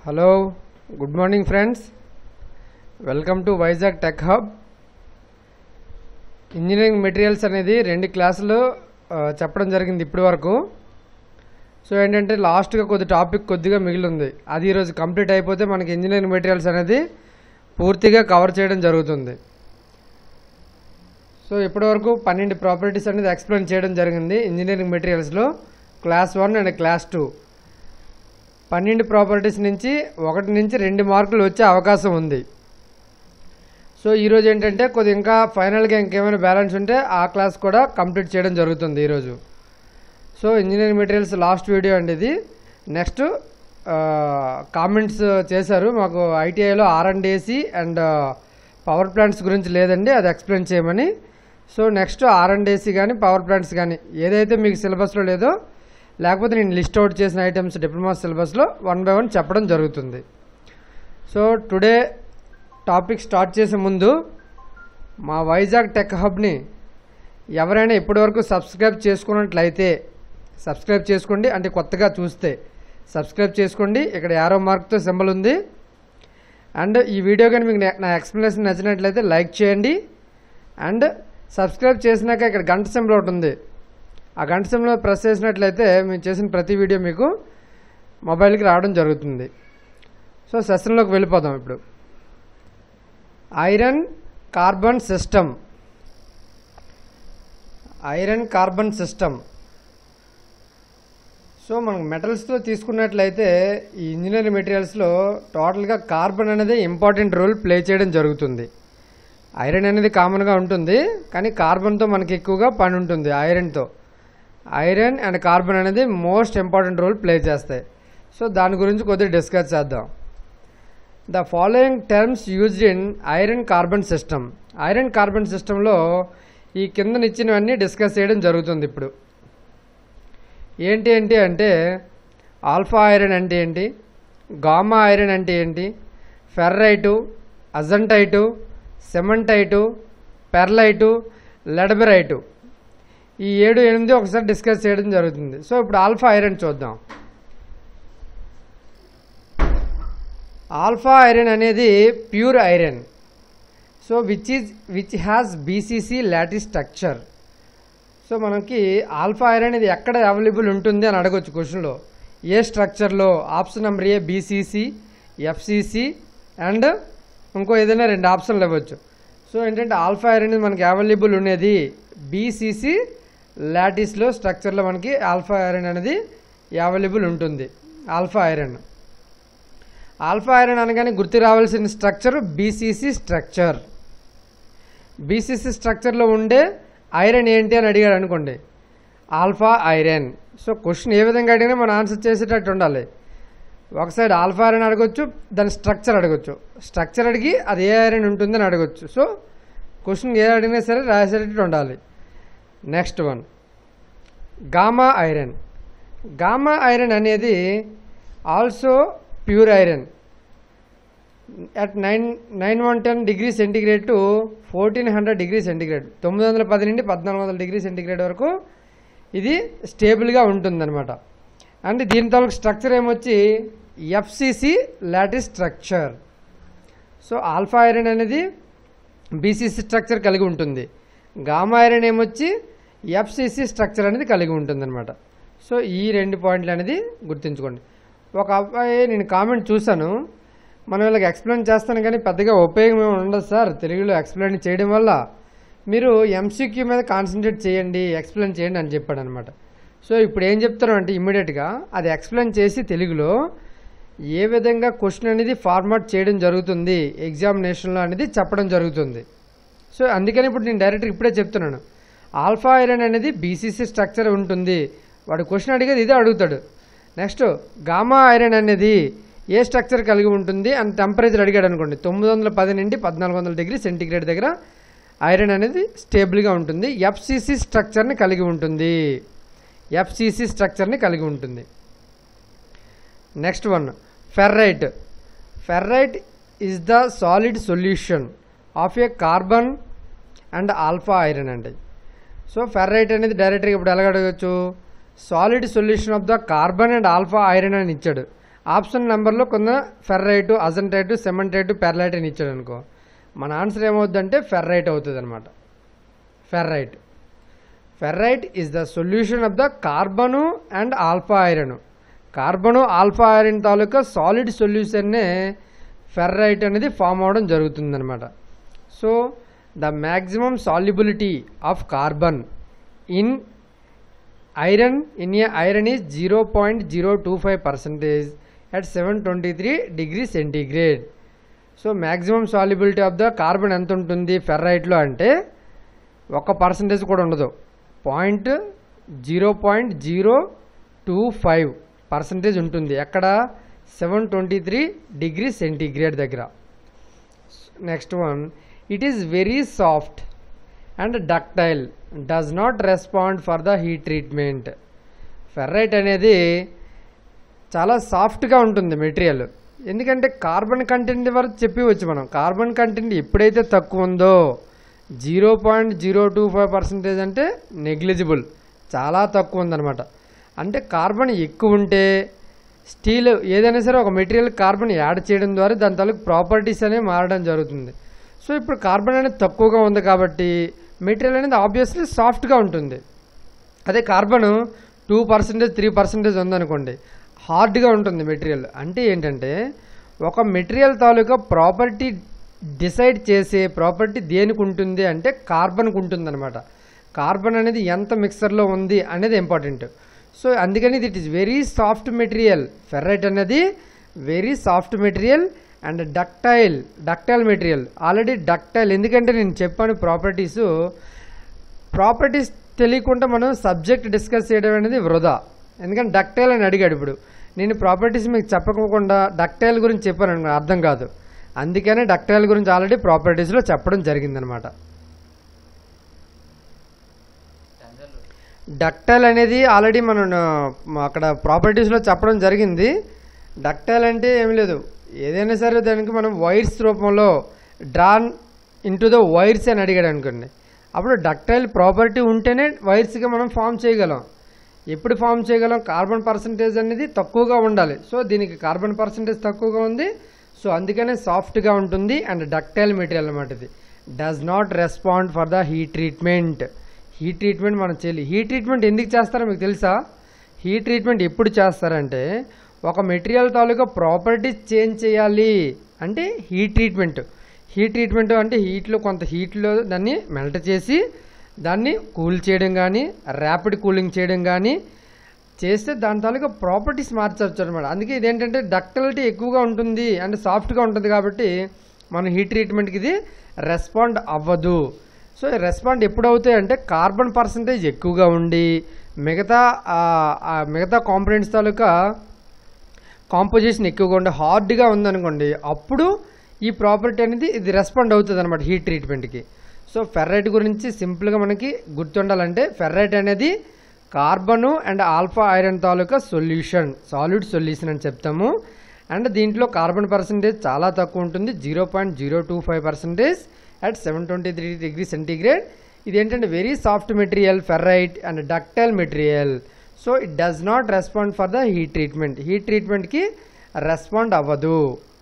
hello good morning friends welcome to Vizag tech hub engineering materials అనేది రెండు క్లాసులు ఆ, చెప్పడం జరిగింది ఇప్పటి వరకు సో ఏంటంటే లాస్ట్గా కొద్ది టాపిక్ కొద్దిగా మిగిలి ఉంది అది ఈరోజు కంప్లీట్ అయిపోతే మనకి ఇంజనీరింగ్ మెటీరియల్స్ అనేది పూర్తిగా కవర్ చేయడం జరుగుతుంది సో ఇప్పటివరకు పన్నెండు ప్రాపర్టీస్ అనేది ఎక్స్ప్లెయిన్ చేయడం జరిగింది ఇంజనీరింగ్ మెటీరియల్స్లో class one and class two పన్నెండు ప్రాపర్టీస్ నుంచి ఒకటి నుంచి రెండు మార్కులు వచ్చే అవకాశం ఉంది సో ఈరోజు ఏంటంటే కొద్ది ఇంకా ఫైనల్గా ఇంకేమైనా బ్యాలెన్స్ ఉంటే ఆ క్లాస్ కూడా కంప్లీట్ చేయడం జరుగుతుంది ఈరోజు so engineering materials last video అండి ఇది నెక్స్ట్ కామెంట్స్ చేశారు మాకు ఐటీఐలో R and AC and power plants గురించి లేదండి అది ఎక్స్ప్లెయిన్ చేయమని so next R and AC కానీ పవర్ ప్లాంట్స్ కానీ ఏదైతే మీకు సిలబస్లో లేదో లేకపోతే నేను లిస్ట్ అవుట్ చేసిన ఐటమ్స్ డిప్లొమా సిలబస్లో వన్ బై వన్ చెప్పడం జరుగుతుంది సో టుడే టాపిక్ స్టార్ట్ చేసే ముందు మా వైజాగ్ టెక్ హబ్ని ఎవరైనా ఇప్పటివరకు సబ్స్క్రైబ్ చేసుకున్నట్లయితే సబ్స్క్రైబ్ చేసుకోండి అంటే కొత్తగా చూస్తే సబ్స్క్రైబ్ చేసుకోండి ఇక్కడ యారో మార్క్తో సింబల్ ఉంది అండ్ ఈ వీడియో కానీ మీకు నా ఎక్స్ప్లెనేషన్ నచ్చినట్లయితే లైక్ చేయండి అండ్ సబ్స్క్రైబ్ చేసినాక ఇక్కడ గంట సింబల్ ఒకటి ఉంది ఆ గంట సింబల్ ప్రెస్ చేసినట్లయితే మేము చేసిన ప్రతి వీడియో మీకు మొబైల్కి రావడం జరుగుతుంది సో సెషన్లోకి వెళ్ళిపోదాం ఇప్పుడు iron carbon system iron carbon system so మనం మెటల్స్లో తీసుకున్నట్లయితే ఈ ఇంజనీరింగ్ మెటీరియల్స్లో టోటల్గా కార్బన్ అనేది ఇంపార్టెంట్ రోల్ ప్లే చేయడం జరుగుతుంది ఐరన్ అనేది కామన్గా ఉంటుంది కానీ కార్బన్తో మనకి ఎక్కువగా పని ఉంటుంది ఐరన్తో ఐరన్ అండ్ కార్బన్ అనేది మోస్ట్ ఇంపార్టెంట్ రోల్ ప్లే చేస్తాయి సో దాని గురించి కొద్దిగా డిస్కస్ చేద్దాం the following terms used in iron carbon system iron carbon సిస్టంలో ఈ కిందనిచ్చినవన్నీ డిస్కస్ చేయడం జరుగుతుంది ఇప్పుడు ఏంటి ఏంటి అంటే ఆల్ఫా ఐరన్ అంటే ఏంటి గామా ఐరన్ అంటే ఏంటి ఫెర్రైటు అజంటైటు సెమంటైటు పెర్లైటు లెడబెరైటు ఈ ఏడు ఎనిమిది ఒకసారి డిస్కస్ చేయడం జరుగుతుంది సో ఇప్పుడు ఆల్ఫా ఐరన్ చూద్దాం ఆల్ఫా ఐరన్ అనేది pure iron so which is which has BCC lattice structure so మనకి ఆల్ఫా ఐరన్ అనేది ఎక్కడ అవైలబుల్ ఉంటుంది అని అడగొచ్చు క్వశ్చన్లో ఏ స్ట్రక్చర్లో option number A BCC FCC and ఇంకో ఏదైనా రెండు ఆప్షన్లు ఇవ్వచ్చు సో ఏంటంటే ఆల్ఫా ఐరన్ అనేది మనకి అవైలబుల్ ఉండేది బీసీసీ లాటిస్లో స్ట్రక్చర్లో మనకి ఆల్ఫా ఐరన్ అనేది అవైలబుల్ ఉంటుంది ఆల్ఫా ఐరన్ ఆల్ఫా ఐరన్ అనగానే గుర్తు రావాల్సిన స్ట్రక్చర్ బీసీసీ స్ట్రక్చర్ బీసీసీ స్ట్రక్చర్లో ఉండే ఐరన్ ఏంటి అని అడిగాడు అనుకోండి ఆల్ఫా ఐరన్ సో క్వశ్చన్ ఏ విధంగా అడిగినా మనం ఆన్సర్ చేసేటట్టు ఉండాలి ఒక సైడ్ ఆల్ఫా ఐరన్ అడగొచ్చు దాని స్ట్రక్చర్ అడగొచ్చు స్ట్రక్చర్ అడిగి అది ఏ ఐరన్ ఉంటుందని అడగొచ్చు సో క్వశ్చన్ ఏ అడిగినా సరే రాసేటట్టు ఉండాలి next one gamma iron gamma iron అనేది also pure iron at nine nine one ten degree centigrade to fourteen hundred degree centigrade తొమ్మిది వందల పది నుండి పద్నాలుగు వందల డిగ్రీ సెంటిగ్రేడ్ వరకు ఇది స్టేబుల్గా ఉంటుందన్నమాట అండ్ దీని తాలూకు స్ట్రక్చర్ ఏమొచ్చి FCC lattice structure so alpha iron అనేది బీసీసీ స్ట్రక్చర్ కలిగి ఉంటుంది గామా ఐరన్ ఏమొచ్చి ఎఫ్సిసి స్ట్రక్చర్ అనేది కలిగి ఉంటుందన్నమాట సో ఈ రెండు పాయింట్లు అనేది గుర్తుంచుకోండి ఒక అబ్బాయి నేను కామెంట్ చూశాను మనం వీళ్ళకి ఎక్స్ప్లెయిన్ చేస్తాను కానీ పెద్దగా ఉపయోగం ఏమి ఉండదు సార్ తెలుగులో ఎక్స్ప్లెయిన్ చేయడం వల్ల మీరు ఎంసీక్యూ మీద కాన్సన్ట్రేట్ చేయండి ఎక్స్ప్లెయిన్ చేయండి అని చెప్పాడు అనమాట సో ఇప్పుడు ఏం చెప్తాను అంటే ఇమ్మీడియట్గా అది ఎక్స్ప్లెయిన్ చేసి తెలుగులో ఏ విధంగా క్వశ్చన్ అనేది ఫార్మాట్ చేయడం జరుగుతుంది ఎగ్జామినేషన్లో అనేది చెప్పడం జరుగుతుంది సో అందుకని ఇప్పుడు నేను డైరెక్ట్గా ఇప్పుడే చెప్తున్నాను ఆల్ఫా ఐరన్ అనేది బీసీసీ స్ట్రక్చర్ ఉంటుంది వాడు క్వశ్చన్ అడిగేది ఇదే అడుగుతాడు నెక్స్ట్ గామా ఐరన్ అనేది ఏ స్ట్రక్చర్ కలిగి ఉంటుంది అండ్ టెంపరేచర్ అడిగాడు అనుకోండి తొమ్మిది వందల పది నుండి పద్నాలుగు వందల డిగ్రీ సెంటిగ్రేడ్ దగ్గర ఐరన్ అనేది స్టేబుల్గా ఉంటుంది ఎఫ్సిసి స్ట్రక్చర్ని కలిగి ఉంటుంది ఎఫ్సిసి స్ట్రక్చర్ని కలిగి ఉంటుంది next one ferrite ferrite is the solid solution of a carbon and alpha iron అండి సో ఫెర్రైట్ అనేది డైరెక్ట్గా ఇప్పుడు ఎలా అడగచ్చు solid solution of the carbon and alpha iron అని ఇచ్చాడు ఆప్షన్ నెంబర్లో కొంత ఫెర్రైట్ అజంటైట్ సెమంటైట్ పెర్లైట్ అని ఇచ్చాడు అనుకో మన ఆన్సర్ ఏమవుద్దంటే ఫెర్రైట్ అవుతుంది అనమాట ferrite ferrite is the solution of the carbon and alpha iron carbon alpha iron తాలూకా సాలిడ్ సొల్యూషన్నే ఫెర్రైట్ అనేది ఫామ్ అవడం జరుగుతుందన్నమాట so the maximum solubility of carbon in iron in a iron is zero point zero two five percentage at seven twenty three degree centigrade so maximum solubility of the carbon ఎంత ఉంటుంది ఫెర్రైట్లో అంటే ఒక percentage కూడా ఉండదు point zero point zero two five percentage ఉంటుంది ఎక్కడ seven twenty three degree centigrade దగ్గర next one it is very soft and ductile does not respond for the heat treatment ferrite అనేది చాలా సాఫ్ట్గా ఉంటుంది మెటీరియల్ ఎందుకంటే కార్బన్ కంటెంట్ వరకు చెప్పివచ్చు మనం కార్బన్ కంటెంట్ ఎప్పుడైతే తక్కువ ఉందో zero point zero two five percentage అంటే నెగ్లిజిబుల్ చాలా తక్కువ ఉందన్నమాట అంటే కార్బన్ ఎక్కువ ఉంటే స్టీల్ ఏదైనా సరే ఒక మెటీరియల్ కార్బన్ యాడ్ చేయడం ద్వారా దాని తాలూకు ప్రాపర్టీస్ అనేవి మారడం జరుగుతుంది సో ఇప్పుడు కార్బన్ అనేది తక్కువగా ఉంది కాబట్టి మెటీరియల్ అనేది ఆబ్వియస్లీ సాఫ్ట్గా ఉంటుంది అదే carbon two percentage three percentage ఉందనుకోండి హార్డ్గా ఉంటుంది మెటీరియల్ అంటే ఏంటంటే ఒక మెటీరియల్ తాలూకా ప్రాపర్టీ డిసైడ్ చేసే ప్రాపర్టీ దేనికి ఉంటుంది అంటే కార్బన్కి ఉంటుంది అనమాట కార్బన్ అనేది ఎంత మిక్సర్లో ఉంది అనేది ఇంపార్టెంట్ సో అందుకని it is very soft material ferrite అనేది very soft material and ductile ductile material already ductile ఎందుకంటే నేను చెప్పాను ప్రాపర్టీస్ ప్రాపర్టీస్ తెలియకుండా మనం సబ్జెక్ట్ డిస్కస్ చేయడం అనేది వృధా ఎందుకంటే డక్టైల్ అని అడిగాడు ఇప్పుడు నేను ప్రాపర్టీస్ మీకు చెప్పకుండా డక్టైల్ గురించి చెప్పాను అనుకో అర్థం కాదు అందుకనే డక్టైల్ గురించి ఆల్రెడీ ప్రాపర్టీస్లో చెప్పడం జరిగిందనమాట డక్టైల్ అనేది ఆల్రెడీ మనం ఆ, అక్కడ ప్రాపర్టీస్లో చెప్పడం జరిగింది డక్టైల్ అంటే ఏం లేదు ఏదైనా సరే దానికి మనం వైర్స్ రూపంలో డ్రాన్ ఇంటూ ద వైర్స్ అని అడిగాడు అనుకోండి అప్పుడు డక్టైల్ ప్రాపర్టీ ఉంటేనే వైర్స్గా మనం ఫామ్ చేయగలం ఎప్పుడు ఫామ్ చేయగలం కార్బన్ పర్సంటేజ్ అనేది తక్కువగా ఉండాలి సో దీనికి కార్బన్ పర్సంటేజ్ తక్కువగా ఉంది సో అందుకనే సాఫ్ట్గా ఉంటుంది అండ్ డక్టైల్ మెటీరియల్ అనమాట ఇది does not respond for the heat treatment heat treatment మనం చేయాలి హీట్ ట్రీట్మెంట్ ఎందుకు చేస్తారో మీకు తెలుసా హీట్ ట్రీట్మెంట్ ఎప్పుడు చేస్తారంటే ఒక మెటీరియల్ తాలూకా ప్రాపర్టీస్ చేంజ్ చేయాలి అంటే హీట్ ట్రీట్మెంట్ హీట్ ట్రీట్మెంట్ అంటే హీట్లో కొంత హీట్లో దాన్ని మెల్ట్ చేసి దాన్ని కూల్ చేయడం కానీ ర్యాపిడ్ కూలింగ్ చేయడం కానీ చేస్తే దాని తాలూకా ప్రాపర్టీస్ మార్చవచ్చు అనమాట అందుకే ఇదేంటంటే డక్టిలిటీ ఎక్కువగా ఉంటుంది అండ్ సాఫ్ట్గా ఉంటుంది కాబట్టి మన హీట్ ట్రీట్మెంట్కి ఇది రెస్పాండ్ అవ్వదు సో రెస్పాండ్ ఎప్పుడు అవుతాయి అంటే కార్బన్ పర్సంటేజ్ ఎక్కువగా ఉండి మిగతా ఆ, ఆ మిగతా కాంపోనెంట్స్ తాలూకా కాంపోజిషన్ ఎక్కువగా ఉండి హార్డ్గా ఉందనుకోండి అప్పుడు ఈ ప్రాపర్టీ అనేది ఇది రెస్పాండ్ అవుతుంది అనమాట హీట్ ట్రీట్మెంట్కి సో ఫెర్రైట్ గురించి సింపుల్గా మనకి గుర్తుండాలంటే ఫెర్రైట్ అనేది కార్బను అండ్ ఆల్ఫా ఐరన్ తాలూకా సొల్యూషన్ సాలిడ్ సొల్యూషన్ అని చెప్తాము అండ్ దీంట్లో కార్బన్ పర్సంటేజ్ చాలా తక్కువ ఉంటుంది zero point zero two five percentage at seven twenty three degree centigrade ఇది ఏంటంటే very soft material ferrite and ductile material so it does not respond for the heat treatment heat ట్రీట్మెంట్కి respond అవ్వదు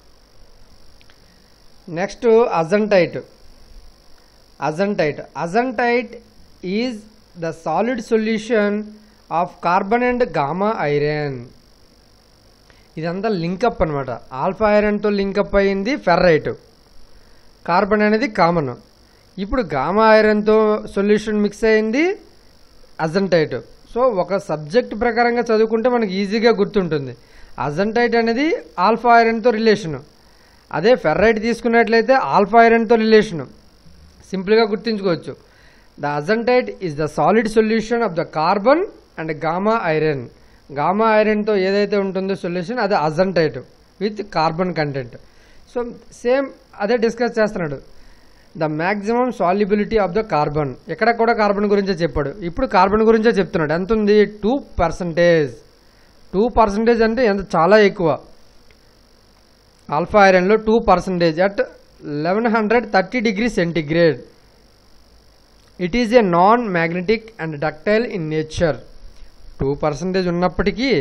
next austenite austenite austenite is the solid solution of carbon and gamma iron ఇదంతా link up అనమాట alpha ఐరన్తో link up అయింది ferrite carbon అనేది common ఇప్పుడు gamma ఐరన్తో solution mix అయింది అజంటైట్ సో ఒక సబ్జెక్ట్ ప్రకారంగా చదువుకుంటే మనకి ఈజీగా గుర్తుంటుంది అజంటైట్ అనేది ఆల్ఫా ఐరన్తో రిలేషను అదే ఫెర్రైట్ తీసుకున్నట్లయితే ఆల్ఫా ఐరన్తో రిలేషను సింపుల్గా గుర్తుంచుకోవచ్చు the austenite is the solid solution of the carbon and gamma iron gamma ఐరన్తో ఏదైతే ఉంటుందో సొల్యూషన్ అది austenite with carbon content so same అదే డిస్కస్ చేస్తున్నాడు the maximum solubility of the carbon ఎక్కడ కూడా కార్బన్ గురించే చెప్పాడు ఇప్పుడు కార్బన్ గురించే చెప్తున్నాడు ఎంత ఉంది టూ పర్సంటేజ్ టూ పర్సంటేజ్ అంటే ఎంత చాలా ఎక్కువ ఆల్ఫా ఐరన్లో two percentage at eleven hundred thirty degree centigrade it is a non magnetic and ductile in nature two percentage ఉన్నప్పటికీ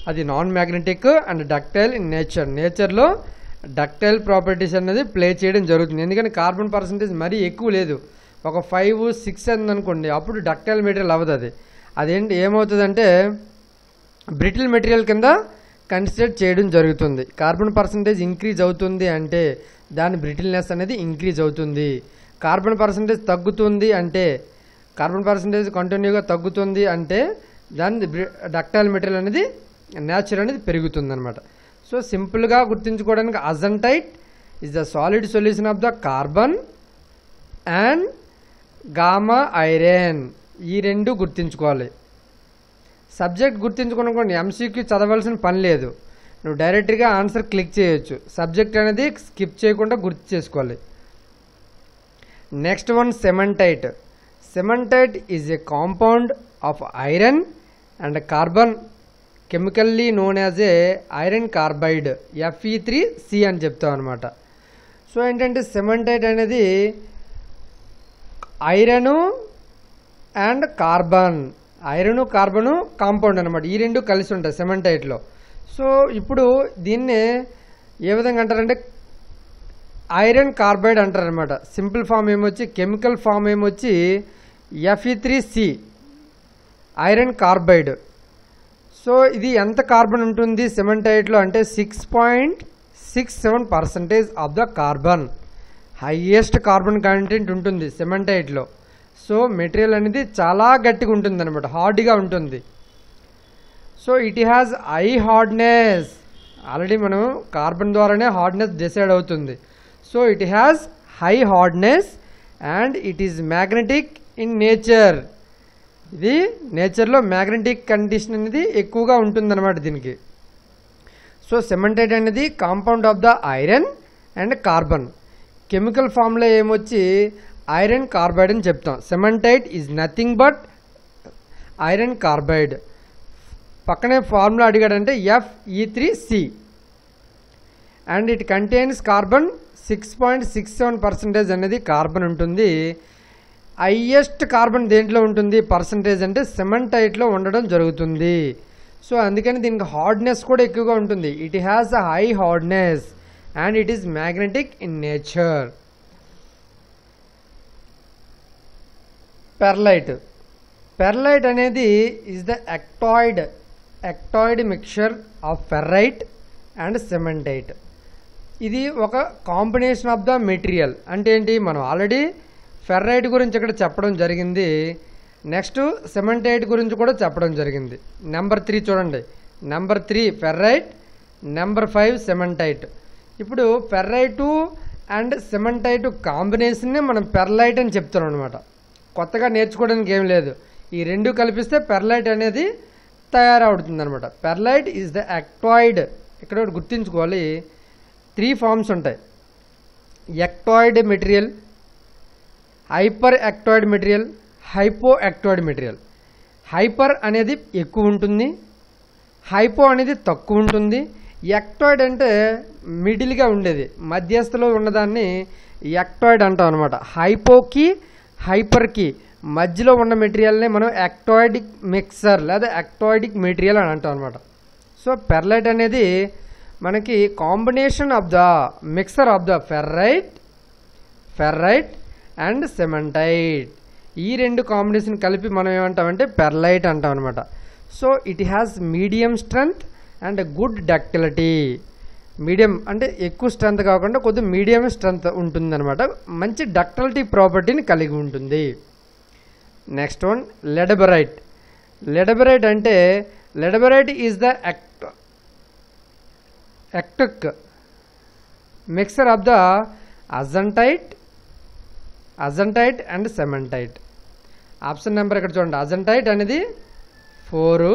అది non magnetic and ductile in nature నేచర్లో డక్టైల్ ప్రాపర్టీస్ అనేది play చేయడం జరుగుతుంది ఎందుకంటే కార్బన్ పర్సంటేజ్ మరీ ఎక్కువ లేదు ఒక ఫైవ్ సిక్స్ అనుకోండి అప్పుడు డక్టైల్ మెటీరియల్ అవ్వదు అది అదేంటి ఏమవుతుందంటే బ్రిటిల్ మెటీరియల్ కింద కన్సిడర్ చేయడం జరుగుతుంది కార్బన్ పర్సంటేజ్ ఇంక్రీజ్ అవుతుంది అంటే దాని బ్రిటిల్నెస్ అనేది ఇంక్రీజ్ అవుతుంది కార్బన్ పర్సంటేజ్ తగ్గుతుంది అంటే కార్బన్ పర్సంటేజ్ కంటిన్యూగా తగ్గుతుంది అంటే దాని డక్టైల్ మెటీరియల్ అనేది నేచర్ అనేది పెరుగుతుంది అనమాట సో సింపుల్గా గుర్తుంచుకోవడానికి austenite is the solid solution of the carbon and gamma iron ఈ రెండు గుర్తుంచుకోవాలి సబ్జెక్ట్ గుర్తుంచుకోనుకోండి ఎంసీక్యూ చదవాల్సిన పని లేదు నువ్వు డైరెక్ట్గా ఆన్సర్ క్లిక్ చేయొచ్చు సబ్జెక్ట్ అనేది స్కిప్ చేయకుండా గుర్తు చేసుకోవాలి next one cementite cementite is a compound of iron and carbon chemically known as a iron carbide Fe three C అని చెప్తాం అనమాట సో ఏంటంటే సెమంటైట్ అనేది iron and carbon iron carbon compound అనమాట ఈ రెండు కలిసి ఉంటాయి సెమెంటైట్లో సో ఇప్పుడు దీన్నే ఏ విధంగా అంటారంటే ఐరన్ కార్బైడ్ అంటారనమాట సింపుల్ ఫామ్ ఏమొచ్చి కెమికల్ ఫామ్ ఏమొచ్చి Fe three C iron carbide so ఇది ఎంత కార్బన్ ఉంటుంది సెమెంటైట్లో అంటే six point six seven percentage of the carbon highest carbon content ఉంటుంది సెమెంటైట్లో సో మెటీరియల్ అనేది చాలా గట్టిగా ఉంటుంది అనమాట హార్డ్గా ఉంటుంది so it has high hardness already మనం కార్బన్ ద్వారానే హార్డ్నెస్ డిసైడ్ అవుతుంది so it has high hardness and it is magnetic in nature ఇది నేచర్లో మ్యాగ్నెటిక్ కండిషన్ అనేది ఎక్కువగా ఉంటుందన్నమాట దీనికి సో సెమెంటైట్ అనేది compound of the iron and carbon chemical ఫామ్లో ఏమొచ్చి ఐరన్ కార్బైడ్ అని చెప్తాం cementite is nothing but iron carbide పక్కనే ఫార్ములా అడిగాడంటే Fe three C and it contains carbon six point six seven percentage అనేది కార్బన్ ఉంటుంది highest carbon దేంట్లో ఉంటుంది పర్సంటేజ్ అంటే సెమెంటైట్లో ఉండడం జరుగుతుంది సో అందుకని దీనికి హార్డ్నెస్ కూడా ఎక్కువగా ఉంటుంది it has a high hardness and it is magnetic in nature pearlite pearlite అనేది is the eutectoid eutectoid mixture of ferrite and cementite ఇది ఒక కాంబినేషన్ ఆఫ్ ద మెటీరియల్ అంటే ఏంటి మనం ఆల్రెడీ ఫెర్రైట్ గురించి ఇక్కడ చెప్పడం జరిగింది నెక్స్ట్ సెమెంటైట్ గురించి కూడా చెప్పడం జరిగింది నెంబర్ త్రీ చూడండి number three ferrite number five cementite ఇప్పుడు ఫెర్రైటు అండ్ సెమెంటైట్ కాంబినేషన్నే మనం పెర్లైట్ అని చెప్తున్నాం అనమాట కొత్తగా నేర్చుకోవడానికి ఏం లేదు ఈ రెండు కలిపిస్తే పెర్లైట్ అనేది తయారవుతుంది అనమాట పెర్లైట్ ఈజ్ ద యాక్టాయిడ్ ఇక్కడ ఒకటి గుర్తుంచుకోవాలి త్రీ ఫార్మ్స్ ఉంటాయి eutectoid material hyper eutectoid material hypo eutectoid material hyper అనేది ఎక్కువ ఉంటుంది హైపో అనేది తక్కువ ఉంటుంది ఎక్టాయిడ్ అంటే మిడిల్గా ఉండేది మధ్యస్థలో ఉన్నదాన్ని ఎక్టాయిడ్ అంటాం అనమాట హైపోకి హైపర్కి మధ్యలో ఉన్న మెటీరియల్ని మనం యాక్టాయిడిక్ మిక్సర్ లేదా యాక్టాయిడిక్ మెటీరియల్ అని అంటాం అనమాట సో పెర్లైట్ అనేది మనకి combination of the mixture of the ferrite ferrite and cementite ఈ రెండు కాంబినేషన్ కలిపి మనం ఏమంటామంటే పెర్లైట్ అంటాం అనమాట so it has medium strength and good ductility medium అంటే ఎక్కువ స్ట్రెంత్ కాకుండా కొద్దిగా మీడియం స్ట్రెంత్ ఉంటుందన్నమాట మంచి డక్టిలిటీ ప్రాపర్టీని కలిగి ఉంటుంది నెక్స్ట్ వన్ లెడబరైట్ లెడబరైట్ అంటే లెడబరైట్ is the act ఎక్టక్ mixer of the అజంటైట్ అజంటైట్ and సెమెంటైట్ option number ఇక్కడ చూడండి అజంటైట్ అనేది ఫోరు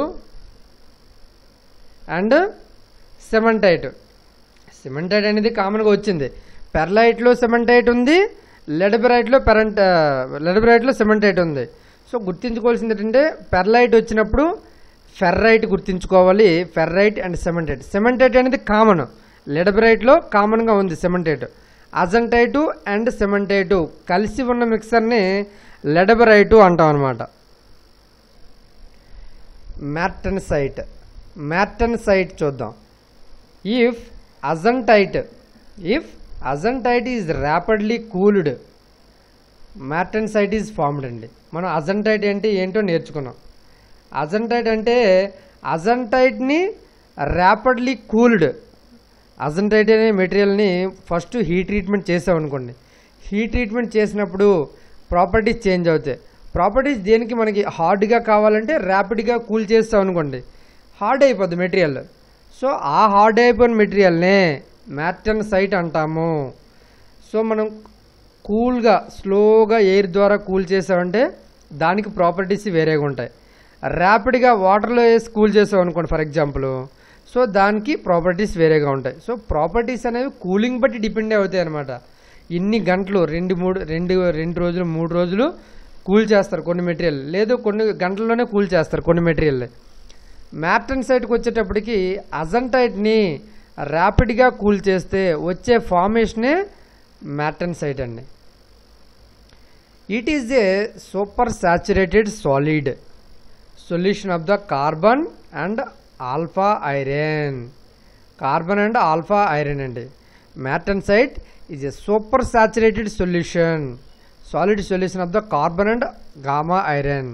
అండ్ సెమెంటైట్ సిమెంటైట్ అనేది కామన్గా వచ్చింది పెర్లైట్లో సెమెంటైట్ ఉంది లెడబరైట్లో పెరంట్ లెడబరైట్లో సెమెంటైట్ ఉంది సో గుర్తించుకోవాల్సింది ఏంటంటే పెర్లైట్ వచ్చినప్పుడు ఫెర్రైట్ గుర్తించుకోవాలి ఫెర్రైట్ అండ్ సెమెంటైట్ సెమెంటైట్ అనేది కామన్ లెడబరైట్లో కామన్గా ఉంది సెమెంటైట్ అజంటైటు అండ్ సెమెంటైటు కలిసి ఉన్న మిక్సర్ని లెడబరైటు అంటాం అనమాట మ్యార్టన్సైట్ మ్యాటన్సైట్ చూద్దాం if austenite if austenite is rapidly cooled martensite is formed అండి మనం అజంటైట్ అంటే ఏంటో నేర్చుకున్నాం అజంటైట్ అంటే అజంటైట్ని ర్యాపిడ్లీ కూల్డ్ అజంటైట్ అనే మెటీరియల్ని ఫస్ట్ హీట్ ట్రీట్మెంట్ చేసామనుకోండి హీట్ ట్రీట్మెంట్ చేసినప్పుడు ప్రాపర్టీస్ చేంజ్ అవుతాయి ప్రాపర్టీస్ దేనికి మనకి హార్డ్గా కావాలంటే ర్యాపిడ్గా కూల్ చేస్తాం అనుకోండి హార్డ్ అయిపోద్ది మెటీరియల్ సో ఆ హార్డ్ అయిపోయిన మెటీరియల్నే మ్యాటన్ సైట్ అంటాము సో మనం కూల్గా స్లోగా ఎయిర్ ద్వారా కూల్ చేసామంటే దానికి ప్రాపర్టీస్ వేరేగా ఉంటాయి ర్యాపిడ్గా వాటర్లో వేసి కూల్ చేసాం అనుకోండి ఫర్ ఎగ్జాంపుల్ సో దానికి ప్రాపర్టీస్ వేరేగా ఉంటాయి సో ప్రాపర్టీస్ అనేవి కూలింగ్ బట్టి డిపెండ్ అవుతాయి అనమాట ఇన్ని గంటలు రెండు మూడు రెండు రెండు రోజులు మూడు రోజులు కూల్ చేస్తారు కొన్ని మెటీరియల్ లేదు కొన్ని గంటల్లోనే కూల్ చేస్తారు కొన్ని మెటీరియల్ మ్యాప్టన్ సైట్కి వచ్చేటప్పటికి అజంటైట్ని ర్యాపిడ్గా కూల్ చేస్తే వచ్చే ఫార్మేషనే మ్యాటన్ సైట్ అండి it is a super saturated solid solution of the carbon and alpha iron carbon and alpha iron అండి martensite is a super saturated solution solid solution of the carbon and gamma iron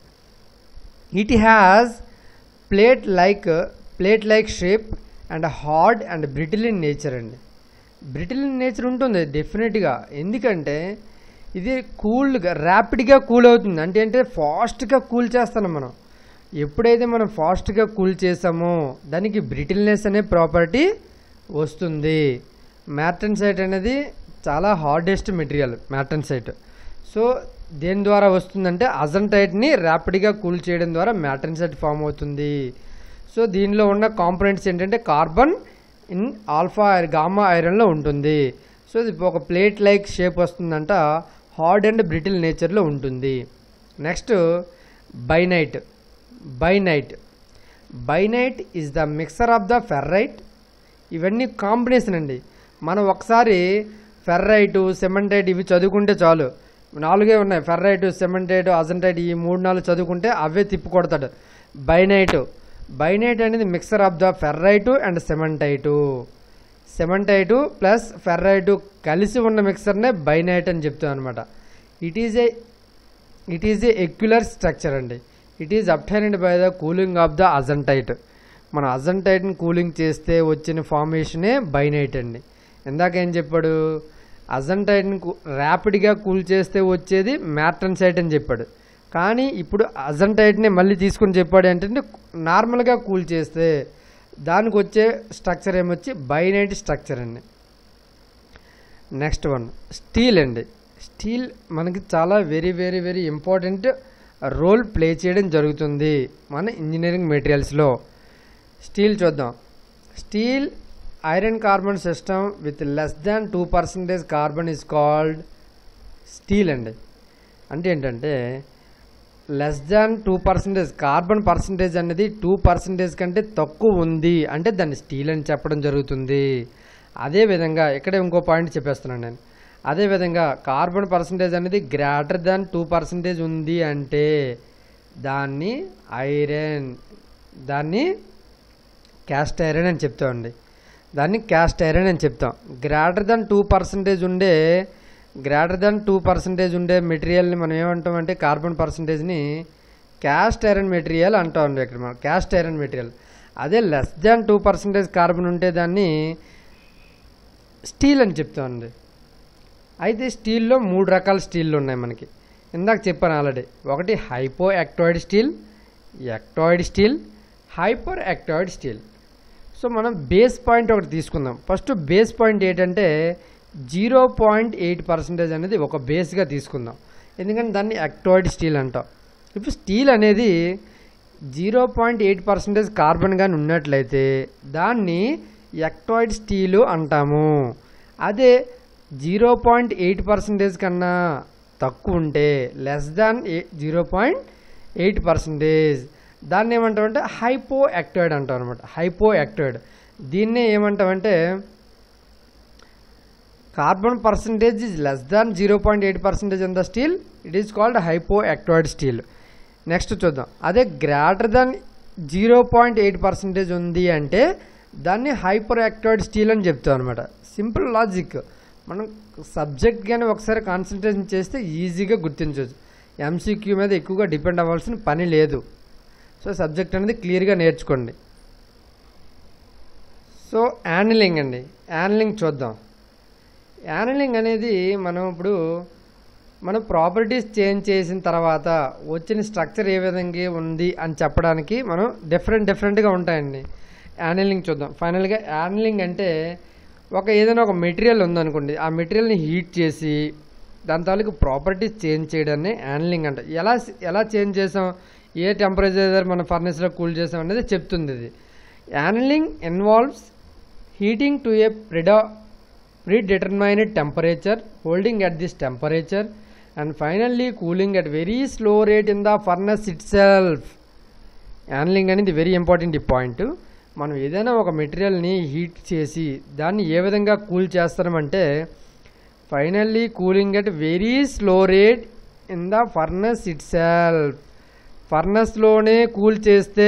it has plate like plate like shape and hard and brittle in nature అండి brittle in nature ఉంటుంది డెఫినెట్గా ఎందుకంటే ఇది కూల్గా ర్యాపిడ్గా cool అవుతుంది అంటే అంటే ఫాస్ట్గా కూల్ చేస్తున్నాం మనం ఎప్పుడైతే మనం ఫాస్ట్గా కూల్ చేసామో దానికి బ్రిటిల్నెస్ అనే ప్రాపర్టీ వస్తుంది మ్యాటన్ సైట్ అనేది చాలా hardest material martensite so దేని ద్వారా వస్తుందంటే అజంటైట్ని ర్యాపిడ్గా కూల్ చేయడం ద్వారా మ్యాటన్ సైట్ ఫామ్ అవుతుంది సో దీనిలో ఉన్న కాంపనెంట్స్ ఏంటంటే కార్బన్ ఇన్ ఆల్ఫా గామా ఐరన్లో ఉంటుంది సో ఇది ఒక ప్లేట్ లైక్ షేప్ వస్తుందంట హార్డ్ అండ్ బ్రిటిల్ నేచర్లో ఉంటుంది next bainite bainite bainite is the mixture of the ferrite ఇవన్నీ కాంబినేషన్ అండి మనం ఒకసారి ఫెర్రైటు సెమెంటైట్ ఇవి చదువుకుంటే చాలు నాలుగే ఉన్నాయి ఫెర్రైట్ సెమెంటైట్ అజంటైట్ ఈ మూడు నాలుగు చదువుకుంటే అవే తిప్పి కొడతాడు బైనైట్ బైనైట్ అనేది mixture of the ferrite and cementite cementite plus ferrite కలిసి ఉన్న మిక్సర్నే బైనైట్ అని చెప్తాం అనమాట it is a it is a acicular structure అండి it is obtained by the cooling of the austenite మన అజంటైట్ని కూలింగ్ చేస్తే వచ్చిన ఫార్మేషనే బైనైట్ అండి ఇందాక ఏం చెప్పాడు అజంటైట్ని ర్యాపిడ్గా కూల్ చేస్తే వచ్చేది మ్యాట్రన్సైట్ అని చెప్పాడు కానీ ఇప్పుడు అజంటైట్ని మళ్ళీ తీసుకుని చెప్పాడు ఏంటంటే నార్మల్గా కూల్ చేస్తే దానికి వచ్చే స్ట్రక్చర్ ఏమొచ్చి బైనైట్ స్ట్రక్చర్ అండి నెక్స్ట్ వన్ స్టీల్ అండి స్టీల్ మనకి చాలా very very very important role play చేయడం జరుగుతుంది మన ఇంజనీరింగ్ మెటీరియల్స్లో స్టీల్ చూద్దాం steel iron carbon system with less than two percentage carbon is called steel అండి అంటే ఏంటంటే less than two percentage carbon percentage అనేది టూ పర్సెంటేజ్ కంటే తక్కువ ఉంది అంటే దాన్ని స్టీల్ అని చెప్పడం జరుగుతుంది అదేవిధంగా ఇక్కడ ఇంకో పాయింట్ చెప్పేస్తున్నాను నేను అదేవిధంగా కార్బన్ పర్సంటేజ్ అనేది గ్రేటర్ దాన్ టూ పర్సెంటేజ్ ఉంది అంటే దాన్ని ఐరన్ దాన్ని క్యాస్ట్ ఐరన్ అని చెప్తామండి దాన్ని క్యాస్ట్ ఐరన్ అని చెప్తాం గ్రేటర్ దాన్ టూ పర్సెంటేజ్ ఉండే గ్రేటర్ దాన్ టూ పర్సెంటేజ్ ఉండే మెటీరియల్ని మనం ఏమంటాం అంటే కార్బన్ పర్సంటేజ్ని క్యాస్ట్ ఐరన్ మెటీరియల్ అంటాం అండి ఇక్కడ మనం క్యాస్ట్ ఐరన్ మెటీరియల్ అదే less than two percentage carbon ఉంటే దాన్ని స్టీల్ అని చెప్తామండి అయితే స్టీల్లో మూడు రకాల స్టీల్లు ఉన్నాయి మనకి ఇందాక చెప్పాను ఆల్రెడీ ఒకటి hypo eutectoid steel eutectoid steel hyper eutectoid steel so మనం బేస్ పాయింట్ ఒకటి తీసుకుందాం ఫస్ట్ బేస్ పాయింట్ ఏంటంటే జీరో పాయింట్ ఎయిట్ పర్సెంటేజ్ అనేది ఒక బేస్గా తీసుకుందాం ఎందుకంటే దాన్ని యాక్టాయిడ్ స్టీల్ అంటాం ఇప్పుడు స్టీల్ అనేది zero point eight percentage carbon కానీ ఉన్నట్లయితే దాన్ని యాక్టాయిడ్ స్టీలు అంటాము అదే జీరో పాయింట్ ఎయిట్ పర్సెంటేజ్ కన్నా తక్కువ ఉంటే less than zero point eight percentage దాన్ని ఏమంటామంటే హైపో యాక్టాయిడ్ అంటాం అనమాట హైపో యాక్టాయిడ్ దీన్నే ఏమంటామంటే carbon percentage is less than zero point eight percentage in the steel it is called hypo eutectoid steel next చూద్దాం అదే greater than zero point eight percentage ఉంది అంటే దాన్ని హైపర్ యాక్టివేట్ స్టీల్ అని చెప్తాం అనమాట సింపుల్ లాజిక్ మనం సబ్జెక్ట్ కానీ ఒకసారి కాన్సన్ట్రేషన్ చేస్తే ఈజీగా గుర్తించవచ్చు ఎంసీక్యూ మీద ఎక్కువగా డిపెండ్ అవ్వాల్సిన పని లేదు సో సబ్జెక్ట్ అనేది క్లియర్గా నేర్చుకోండి సో యానిలింగ్ అండి యానిలింగ్ చూద్దాం యానిలింగ్ అనేది మనం ఇప్పుడు మనం ప్రాపర్టీస్ చేంజ్ చేసిన తర్వాత వచ్చిన స్ట్రక్చర్ ఏ విధంగా ఉంది అని చెప్పడానికి మనం డిఫరెంట్ డిఫరెంట్గా ఉంటాయండి యానిలింగ్ చూద్దాం ఫైనల్గా యానిలింగ్ అంటే ఒక ఏదైనా ఒక మెటీరియల్ ఉందనుకోండి ఆ మెటీరియల్ని హీట్ చేసి దాని తాలూకు ప్రాపర్టీస్ చేంజ్ చేయడాన్ని యానిలింగ్ అంట ఎలా ఎలా చేంజ్ చేసాం ఏ టెంపరేచర్ మన ఫర్నెస్లో కూల్ చేసాం అనేది చెప్తుంది ఇది annealing involves heating to a ప్రిడా predetermined temperature holding at this temperature and finally cooling at very slow rate in the furnace itself annealing అనేది వెరీ ఇంపార్టెంట్ ఈ పాయింట్ మనం ఏదైనా ఒక మెటీరియల్ని హీట్ చేసి దాన్ని ఏ విధంగా కూల్ చేస్తామంటే finally cooling at very slow rate in the furnace itself ఫర్నస్లోనే కూల్ చేస్తే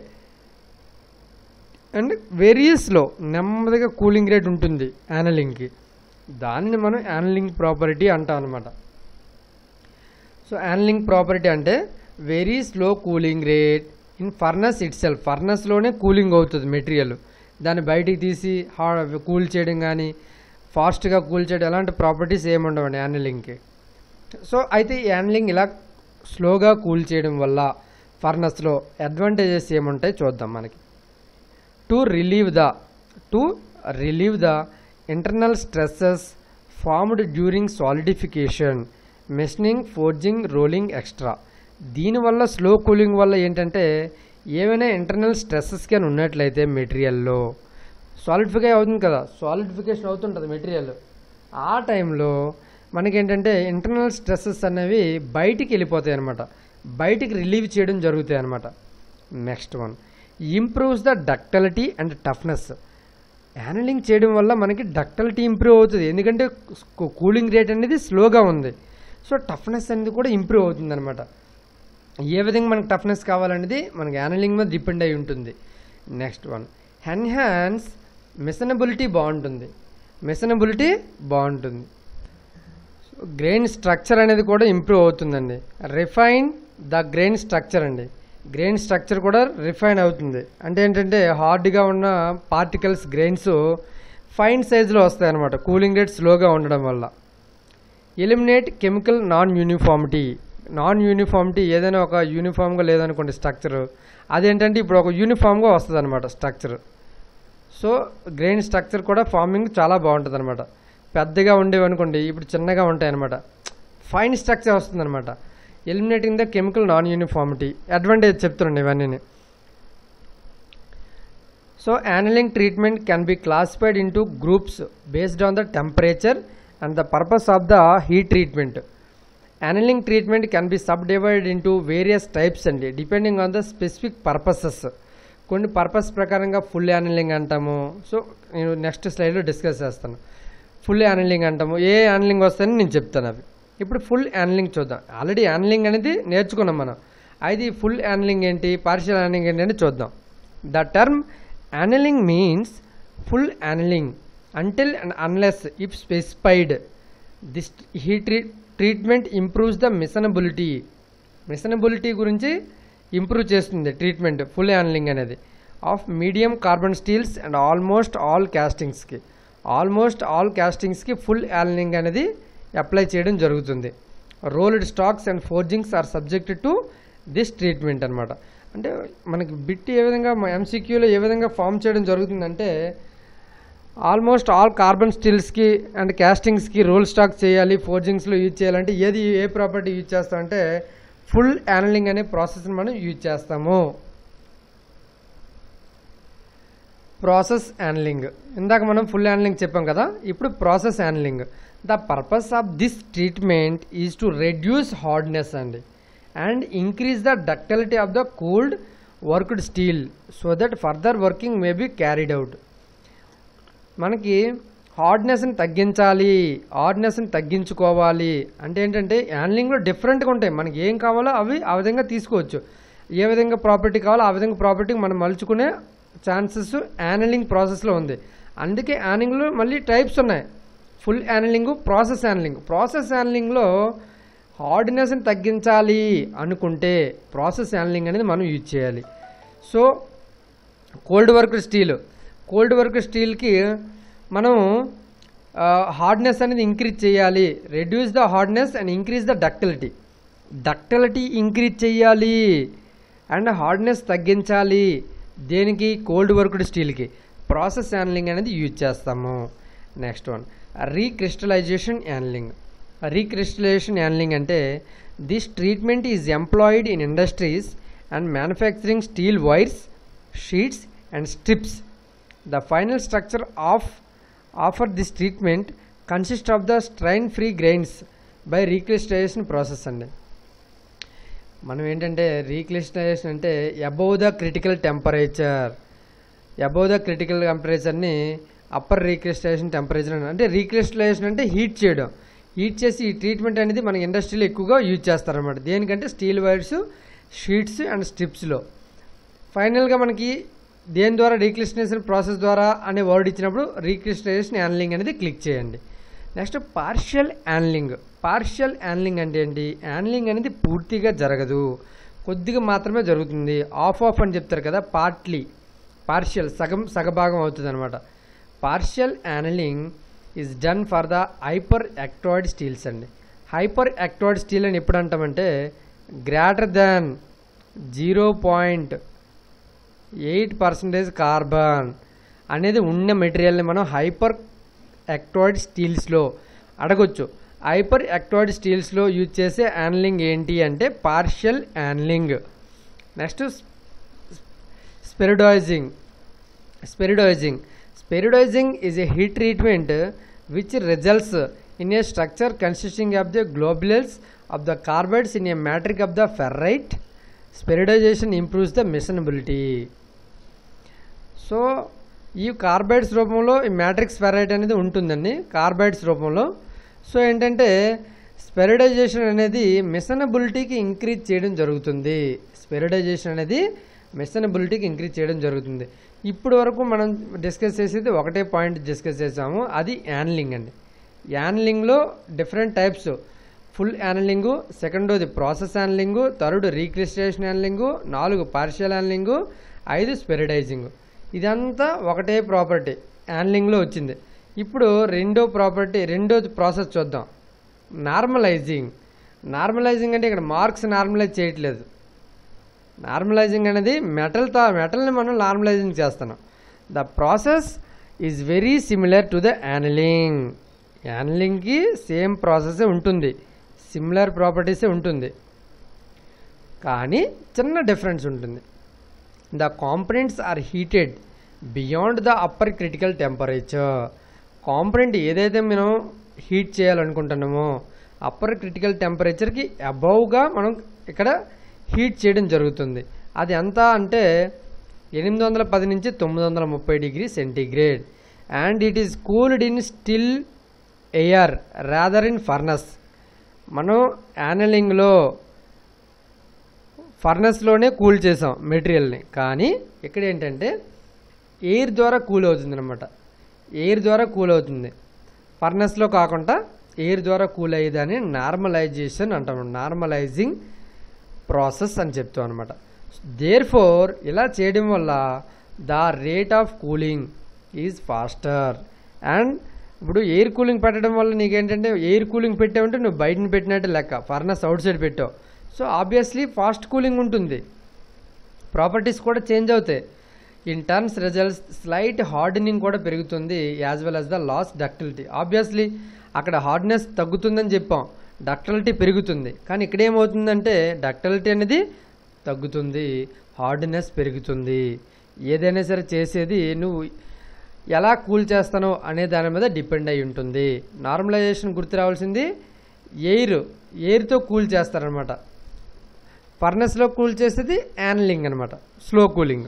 అండ్ వెరీ స్లో నెమ్మదిగా కూలింగ్ రేట్ ఉంటుంది యానలింగ్కి దానిని మనం యానలింగ్ ప్రాపర్టీ అంటాం అనమాట సో యానలింగ్ ప్రాపర్టీ అంటే very slow cooling rate in furnace itself ఫర్నస్లోనే కూలింగ్ అవుతుంది మెటీరియల్ దాన్ని బయటికి తీసి హా కూల్ చేయడం కానీ ఫాస్ట్గా కూల్ చేయడం ఎలాంటి ప్రాపర్టీస్ ఏమి ఉండవండి యానలింగ్కి సో అయితే ఈ యానలింగ్ ఇలా స్లోగా కూల్ చేయడం వల్ల ఫర్నస్లో అడ్వాంటేజెస్ ఏముంటాయి చూద్దాం మనకి to relieve the to relieve the internal stresses formed during solidification machining forging rolling extra దీనివల్ల స్లో కూలింగ్ వల్ల ఏంటంటే ఏవైనా ఇంటర్నల్ స్ట్రెస్సెస్ కానీ ఉన్నట్లయితే మెటీరియల్లో సాలిడిఫికై అవుతుంది కదా సాలిడిఫికేషన్ అవుతుంటుంది మెటీరియల్ ఆ టైంలో మనకేంటంటే ఇంటర్నల్ స్ట్రెస్సెస్ అనేవి బయటికి వెళ్ళిపోతాయి అనమాట బయటికి రిలీవ్ చేయడం జరుగుతాయి అనమాట next one improves the ductility and toughness annealing చేయడం వల్ల మనకి డక్టలిటీ ఇంప్రూవ్ అవుతుంది ఎందుకంటే కూలింగ్ రేట్ అనేది స్లోగా ఉంది సో టఫ్నెస్ అనేది కూడా ఇంప్రూవ్ అవుతుంది అనమాట ఏ విధంగా మనకి టఫ్నెస్ కావాలనేది మనకి హ్యాండ్లింగ్ మీద డిపెండ్ అయి ఉంటుంది నెక్స్ట్ వన్ ఎన్హాన్స్ మిషనబిలిటీ బాగుంటుంది మిషనబిలిటీ బాగుంటుంది గ్రెయిన్ స్ట్రక్చర్ అనేది కూడా ఇంప్రూవ్ అవుతుందండి రిఫైన్ ద గ్రెయిన్ స్ట్రక్చర్ అండి గ్రెయిన్ స్ట్రక్చర్ కూడా రిఫైన్ అవుతుంది అంటే ఏంటంటే హార్డ్గా ఉన్న పార్టికల్స్ గ్రెయిన్స్ ఫైన్ సైజులో వస్తాయి అన్నమాట కూలింగ్ రేట్ స్లోగా ఉండడం వల్ల eliminate chemical non uniformity non uniformity ఏదైనా ఒక యూనిఫామ్గా లేదనుకోండి స్ట్రక్చర్ అదేంటంటే ఇప్పుడు ఒక యూనిఫామ్గా వస్తుంది అనమాట స్ట్రక్చర్ సో గ్రెయిన్ స్ట్రక్చర్ కూడా ఫార్మింగ్ చాలా బాగుంటుంది అనమాట పెద్దగా ఉండేవి అనుకోండి ఇప్పుడు చిన్నగా ఉంటాయి అనమాట ఫైన్ స్ట్రక్చర్ వస్తుంది అనమాట eliminating the chemical non uniformity advantage చెప్తున్నాండి ఇవన్నీ so annealing treatment can be classified into groups based on the temperature and the purpose of the heat treatment annealing treatment can be sub divide into various types అండి depending on the specific purposes కొన్ని purpose ప్రకారంగా full annealing అంటాము so నేను next స్లైడ్లో discuss చేస్తాను full annealing అంటాము ఏ annealing వస్తాయని నేను చెప్తాను అవి ఇప్పుడు ఫుల్ యానలింగ్ చూద్దాం ఆల్రెడీ యానలింగ్ అనేది నేర్చుకున్నాం మనం అయితే ఫుల్ యానలింగ్ ఏంటి పార్షియల్ యానలింగ్ ఏంటి అని చూద్దాం the term annealing means full annealing until and unless if specified this హీ ట్రీ treatment improves the machinability machinability గురించి ఇంప్రూవ్ చేస్తుంది ట్రీట్మెంట్ ఫుల్ హ్యాండ్లింగ్ అనేది of medium carbon steels and almost all క్యాస్టింగ్స్కి ఆల్మోస్ట్ ఆల్ క్యాస్టింగ్స్కి ఫుల్ హ్యాండ్లింగ్ అనేది apply చేయడం జరుగుతుంది rolled stocks and forgings are subjected to this treatment అనమాట అంటే మనకి బిట్ ఏ విధంగా ఎంసీక్యూలో ఏ విధంగా ఫామ్ చేయడం జరుగుతుందంటే ఆల్మోస్ట్ ఆల్ కార్బన్ స్టీల్స్కి అండ్ క్యాస్టింగ్స్కి రోల్ స్టాక్ చేయాలి ఫోర్జింగ్స్లో యూజ్ చేయాలంటే ఏది ఏ ప్రాపర్టీ యూజ్ చేస్తామంటే ఫుల్ యానలింగ్ అనే ప్రాసెస్ని మనం యూజ్ చేస్తాము ప్రాసెస్ యానలింగ్ ఇందాక మనం ఫుల్ యానలింగ్ చెప్పాం కదా ఇప్పుడు process annealing the purpose of this treatment is to reduce hardness అండి and increase the ductility of the cold worked steel so that further working may be carried out మనకి హార్డ్నెస్ని తగ్గించాలి హార్డ్నెస్ని తగ్గించుకోవాలి అంటే ఏంటంటే హ్యాండ్లింగ్లో డిఫరెంట్గా ఉంటాయి మనకి ఏం కావాలో అవి ఆ విధంగా తీసుకోవచ్చు ఏ విధంగా ప్రాపర్టీ కావాలో ఆ విధంగా ప్రాపర్టీ మనం మలుచుకునే ఛాన్సెస్ యానలింగ్ ప్రాసెస్లో ఉంది అందుకే యానింగ్లో మళ్ళీ టైప్స్ ఉన్నాయి full annealing process annealing process యానలింగ్లో హార్డ్నెస్ని తగ్గించాలి అనుకుంటే ప్రాసెస్ యానలింగ్ అనేది మనం యూజ్ చేయాలి so cold work steel cold work స్టీల్కి మనం హార్డ్నెస్ అనేది ఇంక్రీజ్ చేయాలి reduce the hardness and increase the ductility ductility increase చేయాలి అండ్ హార్డ్నెస్ తగ్గించాలి దేనికి కోల్డ్ వర్క్డ్ స్టీల్కి ప్రాసెస్ హ్యాండ్లింగ్ అనేది యూజ్ చేస్తాము next one recrystallization annealing recrystallization annealing అంటే this treatment is employed in industries and manufacturing steel wires sheets and strips the final structure of after this treatment consist of the strain free grains by recrystallization process అండి మనం ఏంటంటే recrystallization అంటే above the critical temperature above the critical టెంపరేచర్ని upper recrystallization temperature అని అంటే recrystallization అంటే heat చేయడం heat చేసి ఈ ట్రీట్మెంట్ అనేది మన ఇండస్ట్రీలో ఎక్కువగా యూజ్ చేస్తారన్నమాట దేనికంటే స్టీల్ వైర్స్ షీట్స్ అండ్ స్ట్రిప్స్లో ఫైనల్గా మనకి దేని ద్వారా రీక్రిస్టలైజేషన్ ప్రాసెస్ ద్వారా అనే వర్డ్ ఇచ్చినప్పుడు రీక్రిస్టలైజేషన్ యాన్లింగ్ అనేది క్లిక్ చేయండి next partial annealing partial annealing అంటే ఏంటి యాన్లింగ్ అనేది పూర్తిగా జరగదు కొద్దిగా మాత్రమే జరుగుతుంది ఆఫ్ ఆఫ్ అని చెప్తారు కదా పార్ట్లీ పార్షియల్ సగం సగభాగం అవుతుంది అనమాట partial annealing is done for the hyper eutectoid steels అండి హైపర్ యాక్టాయిడ్ స్టీల్ అని ఎప్పుడు అంటామంటే greater than zero point eight percentage carbon అనేది ఉన్న మెటీరియల్ని మనం హైపర్ యాక్టాయిడ్ స్టీల్స్లో అడగొచ్చు హైపర్ యాక్టాయిడ్ స్టీల్స్లో యూజ్ చేసే యాన్లింగ్ ఏంటి అంటే partial annealing next spheroidizing spheroidizing spheroidizing is a heat treatment which results in a structure consisting of the globules of the carbides in a matrix of the ferrite spheroidization improves the machinability so ఈ carbides రూపంలో ఈ matrix ఫెరైట్ అనేది ఉంటుందండి carbides రూపంలో so ఏంటంటే స్పెరిడైజేషన్ అనేది మిషనబిలిటీకి increase చేయడం జరుగుతుంది స్పెరిడైజేషన్ అనేది మిషనబిలిటీకి ఇంక్రీజ్ చేయడం జరుగుతుంది ఇప్పుడు వరకు మనం డిస్కస్ చేసేది ఒకటే పాయింట్ డిస్కస్ చేసాము అది యాన్లింగ్ అండి యాన్లింగ్లో డిఫరెంట్ టైప్స్ ఫుల్ యానలింగు సెకండోది process annealing third recrystallization annealing నాలుగు పార్షియల్ యానలింగు ఐదు స్పెరిడైజింగ్ ఇదంతా ఒకటే ప్రాపర్టీ యానలింగ్లో వచ్చింది ఇప్పుడు రెండో ప్రాపర్టీ రెండో ప్రాసెస్ చూద్దాం నార్మలైజింగ్ నార్మలైజింగ్ అంటే ఇక్కడ మార్క్స్ నార్మలైజ్ చేయట్లేదు నార్మలైజింగ్ అనేది మెటల్ తా మెటల్ని మనం నార్మలైజింగ్ చేస్తున్నాం the process is very similar to the annealing యానలింగ్కి సేమ్ ప్రాసెసే ఉంటుంది సిమిలర్ ప్రాపర్టీసే ఉంటుంది కానీ చిన్న డిఫరెన్స్ ఉంటుంది the components are heated beyond the upper critical temperature component ఏదైతే మనం హీట్ చేయాలనుకుంటున్నామో అప్పర్ క్రిటికల్ టెంపరేచర్కి అబౌవ్గా మనం ఇక్కడ హీట్ చేయడం జరుగుతుంది అది ఎంత అంటే ఎనిమిది వందల పది నుంచి తొమ్మిది వందల ముప్పై degree centigrade and it is cooled in still air rather in furnace మనం యానలింగ్లో ఫర్నస్లోనే కూల్ చేసాం మెటీరియల్ని కానీ ఇక్కడ ఏంటంటే ఎయిర్ ద్వారా కూల్ అవుతుంది అనమాట ఎయిర్ ద్వారా కూల్ అవుతుంది ఫర్నస్లో కాకుండా ఎయిర్ ద్వారా కూల్ అయ్యేదాన్ని నార్మలైజేషన్ అంటాం నార్మలైజింగ్ ప్రాసెస్ అని చెప్తాం అనమాట దేర్ ఫోర్ ఇలా చేయడం వల్ల the rate of cooling is faster and ఇప్పుడు ఎయిర్ కూలింగ్ పెట్టడం వల్ల నీకేంటంటే ఎయిర్ కూలింగ్ పెట్టావంటే నువ్వు బయటని పెట్టినట్టు లెక్క ఫర్నస్ అవుట్ సైడ్ పెట్టావు సో ఆబ్వియస్లీ ఫాస్ట్ కూలింగ్ ఉంటుంది ప్రాపర్టీస్ కూడా చేంజ్ అవుతాయి in terms results slight hardening కూడా పెరుగుతుంది as well as the loss ductility obviously అక్కడ హార్డ్నెస్ తగ్గుతుందని చెప్పాం డక్టిలిటీ పెరుగుతుంది కానీ ఇక్కడ ఏమవుతుందంటే డక్టిలిటీ అనేది తగ్గుతుంది హార్డ్నెస్ పెరుగుతుంది ఏదైనా సరే చేసేది నువ్వు ఎలా కూల్ చేస్తానో అనే దాని మీద డిపెండ్ అయి ఉంటుంది నార్మలైజేషన్ గుర్తు రావాల్సింది ఎయిర్ ఎయిర్తో కూల్ చేస్తారనమాట ఫర్నెస్లో కూల్ చేసేది యానలింగ్ అనమాట slow cooling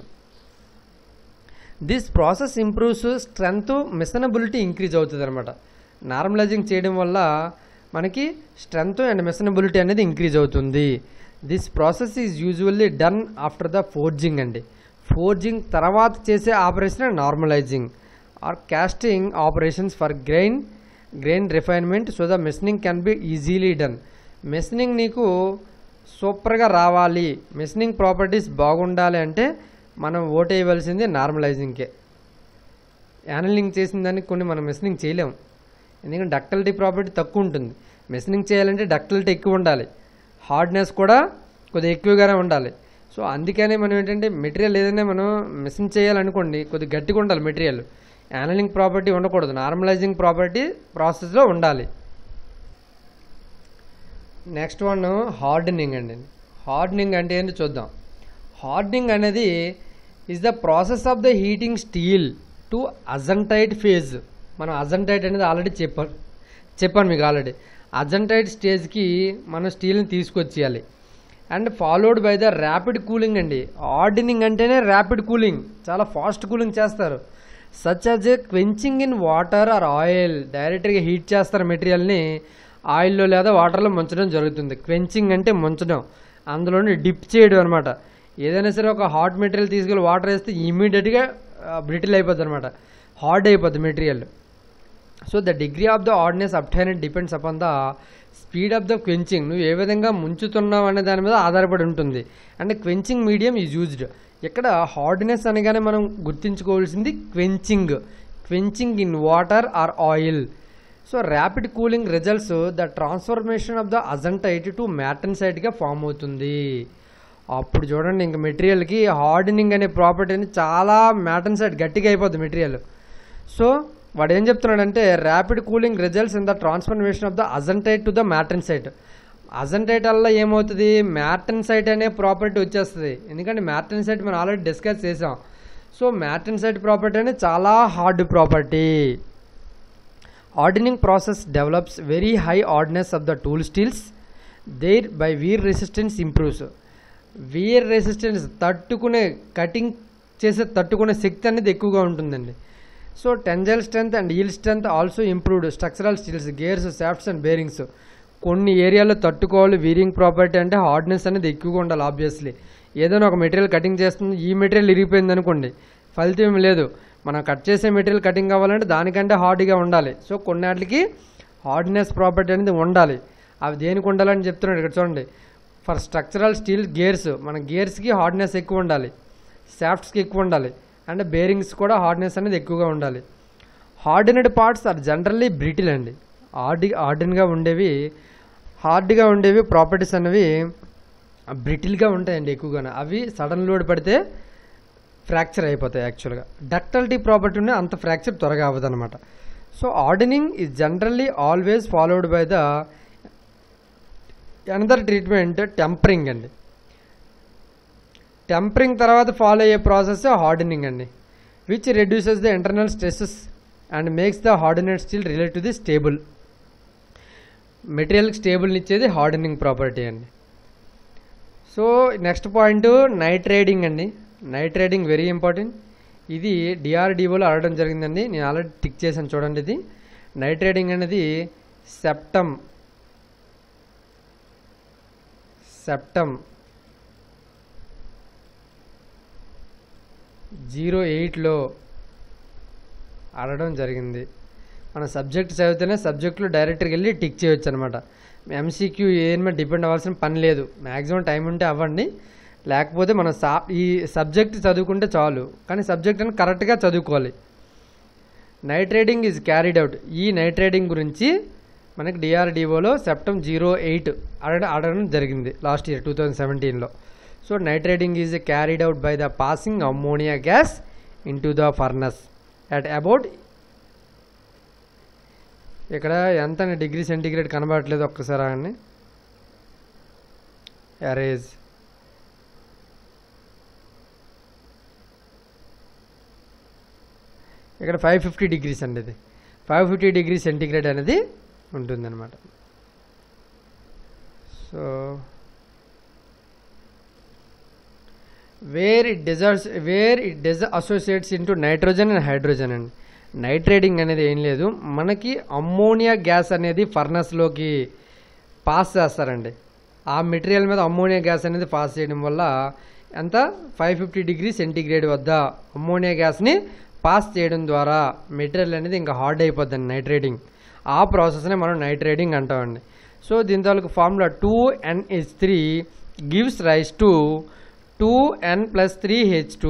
this process improves strength machinability increase అవుతుంది అనమాట నార్మలైజింగ్ చేయడం వల్ల మనకి స్ట్రెంగ్త్ అండ్ మిషనబిలిటీ అనేది ఇంక్రీజ్ అవుతుంది this process is usually done after the forging అండి ఫోర్జింగ్ తర్వాత చేసే operation normalising or casting operations for grain grain refinement so the machining can be easily done machining నీకు సూపర్గా రావాలి మెషనింగ్ ప్రాపర్టీస్ బాగుండాలి అంటే మనం ఓట్ వేయవలసింది నార్మలైజింగ్కే యానలింగ్ చేసిన దానికి కొన్ని మనం మెషనింగ్ చేయలేం ఎందుకంటే డక్టలిటీ ప్రాపర్టీ తక్కువ ఉంటుంది మెషనింగ్ చేయాలంటే డక్టలిటీ ఎక్కువ ఉండాలి హార్డ్నెస్ కూడా కొద్దిగా ఎక్కువగానే ఉండాలి సో అందుకనే మనం ఏంటంటే మెటీరియల్ ఏదైనా మనం మెషిన్ చేయాలనుకోండి కొద్దిగా గట్టిగా ఉండాలి మెటీరియల్ యానలింగ్ ప్రాపర్టీ ఉండకూడదు నార్మలైజింగ్ ప్రాపర్టీ ప్రాసెస్లో ఉండాలి నెక్స్ట్ వన్ హార్డనింగ్ అండి హార్డనింగ్ అంటే ఏంటి చూద్దాం హార్డనింగ్ అనేది is the process of the heating steel to austenite phase మనం అజంటైట్ అనేది ఆల్రెడీ చెప్పాను చెప్పాను మీకు ఆల్రెడీ అజంటైట్ స్టేజ్కి మనం స్టీల్ని తీసుకొచ్చేయాలి and followed by the rapid cooling అండి హార్డనింగ్ అంటేనే ర్యాపిడ్ కూలింగ్ చాలా ఫాస్ట్ కూలింగ్ చేస్తారు such as a quenching in water or oil డైరెక్ట్గా హీట్ చేస్తారు మెటీరియల్ని ఆయిల్లో లేదా వాటర్లో ముంచడం జరుగుతుంది క్వెంచింగ్ అంటే ముంచడం అందులోని డిప్ చేయడం అనమాట ఏదైనా సరే ఒక హాట్ మెటీరియల్ తీసుకెళ్ళి వాటర్ వేస్తే ఇమీడియట్గా బ్రిటిల్ అయిపోద్ది అనమాట హార్డ్ అయిపోద్ది material so the degree of the hardness obtained depends upon the speed of the quenching నువ్వు ఏ విధంగా ముంచుతున్నావు అనే దాని మీద ఆధారపడి ఉంటుంది అంటే క్వెంచింగ్ మీడియం ఈజ్ యూజ్డ్ ఇక్కడ హార్డ్నెస్ అనగానే మనం గుర్తుంచుకోవాల్సింది quenching quenching in water or oil so rapid cooling results the transformation of the austenite to మ్యాటన్సైట్గా ఫామ్ అవుతుంది అప్పుడు చూడండి ఇంక మెటీరియల్కి హార్డనింగ్ అనే ప్రాపర్టీ అనేది చాలా మ్యాటన్సైట్ గట్టిగా అయిపోద్ది మెటీరియల్ సో వాడు ఏం చెప్తున్నాడంటే rapid cooling results in the transformation of the austenite to the martensite austenite వల్ల ఏమవుతుంది మ్యాటన్సైట్ అనే ప్రాపర్టీ వచ్చేస్తుంది ఎందుకంటే మ్యాటన్సైట్ మనం ఆల్రెడీ డిస్కస్ చేసాం సో మ్యాటన్సైట్ ప్రాపర్టీ అనేది చాలా hard property hardening process develops very high hardness of the tool steels thereby wear resistance improves wear resistance తట్టుకునే కటింగ్ చేసే తట్టుకునే శక్తి అనేది ఎక్కువగా ఉంటుందండి so tensile strength and yield strength also improved structural steels gears shafts and bearings కొన్ని ఏరియాలో తట్టుకోవాలి వీరింగ్ ప్రాపర్టీ అంటే హార్డ్నెస్ అనేది ఎక్కువగా ఉండాలి ఆబ్వియస్లీ ఏదైనా ఒక మెటీరియల్ కటింగ్ చేస్తుంది ఈ మెటీరియల్ ఇరిగిపోయింది అనుకోండి ఫలితం ఏమి లేదు మనం కట్ చేసే మెటీరియల్ కటింగ్ కావాలంటే దానికంటే హార్డ్గా ఉండాలి సో కొన్నిటికి హార్డ్నెస్ ప్రాపర్టీ అనేది ఉండాలి అవి దేనికి ఉండాలని చెప్తున్నాడు ఇక్కడ చూడండి ఫర్ స్ట్రక్చరల్ స్టీల్ గేర్స్ మన గేర్స్కి హార్డ్నెస్ ఎక్కువ ఉండాలి సాఫ్ట్స్కి ఎక్కువ ఉండాలి అండ్ బేరింగ్స్ కూడా హార్డ్నెస్ అనేది ఎక్కువగా ఉండాలి hardened parts are generally brittle అండి హార్డ్ హార్డెన్గా ఉండేవి హార్డ్గా ఉండేవి ప్రాపర్టీస్ అనేవి బ్రిటిల్గా ఉంటాయండి ఎక్కువగా అవి సడన్ లోడ్ పడితే ఫ్రాక్చర్ అయిపోతాయి యాక్చువల్గా డక్టలిటీ ప్రాపర్టీ ఉంటే అంత ఫ్రాక్చర్ త్వరగా అవ్వదు అనమాట so hardening is generally always followed by the another treatment tempering అండి టెంపరింగ్ తర్వాత ఫాలో అయ్యే ప్రాసెస్ హార్డనింగ్ అండి which reduces the internal stresses and makes the hardened steel relate to the stable మెటీరియల్కి స్టేబుల్ని ఇచ్చేది హార్డనింగ్ ప్రాపర్టీ అండి so next point nitriding అండి నైట్ రైడింగ్ వెరీ ఇంపార్టెంట్ ఇది డిఆర్డిఓలో అడగడం జరిగిందండి నేను ఆల్రెడీ టిక్ చేశాను చూడండి ఇది నైట్ రైడింగ్ అనేది సెప్టమ్ సెప్టమ్ జీరో ఎయిట్లో అడగడం జరిగింది మన సబ్జెక్ట్ చదివితేనే సబ్జెక్టులో డైరెక్ట్గా వెళ్ళి టిక్ చేయొచ్చు అనమాట ఎంసీక్యూ ఏం మీద డిపెండ్ అవ్వాల్సిన పని లేదు మ్యాక్సిమం టైం ఉంటే అవ్వండి లేకపోతే మనం సా ఈ సబ్జెక్ట్ చదువుకుంటే చాలు కానీ సబ్జెక్ట్ అని కరెక్ట్గా చదువుకోవాలి nitriding is carried out ఈ నైట్ రైడింగ్ గురించి మనకి డిఆర్డిఓలో సెప్టెంబర్ జీరో ఎయిట్ అడగడం అడగడం జరిగింది లాస్ట్ ఇయర్ టూ థౌజండ్ సెవెంటీన్లో so nitriding is carried out by the passing ammonia gas into the furnace at about ఇక్కడ ఎంత డిగ్రీ సెంటిగ్రేడ్ కనబడట్లేదు ఒక్కసారి అండి ఎరేజ్ ఇక్కడ ఫైవ్ ఫిఫ్టీ డిగ్రీస్ అండి ఇది ఫైవ్ ఫిఫ్టీ డిగ్రీ సెంటిగ్రేడ్ అనేది ఉంటుందన్నమాట so where it deserts where it dissociates into nitrogen and hydrogen అండి నైట్రేటింగ్ అనేది ఏం లేదు మనకి అమ్మోనియా గ్యాస్ అనేది ఫర్నస్లోకి పాస్ చేస్తారండి ఆ మెటీరియల్ మీద అమ్మోనియా గ్యాస్ అనేది పాస్ చేయడం వల్ల ఎంత ఫైవ్ ఫిఫ్టీ డిగ్రీ సెంటీగ్రేడ్ వద్ద అమ్మోనియా గ్యాస్ని పాస్ చేయడం ద్వారా మెటీరియల్ అనేది ఇంకా హార్డ్ అయిపోద్దండి నైట్రేటింగ్ ఆ ప్రాసెస్నే మనం నైట్రేటింగ్ అంటామండి సో దీని తాలూకు formula two NH three gives rise to two N plus three H two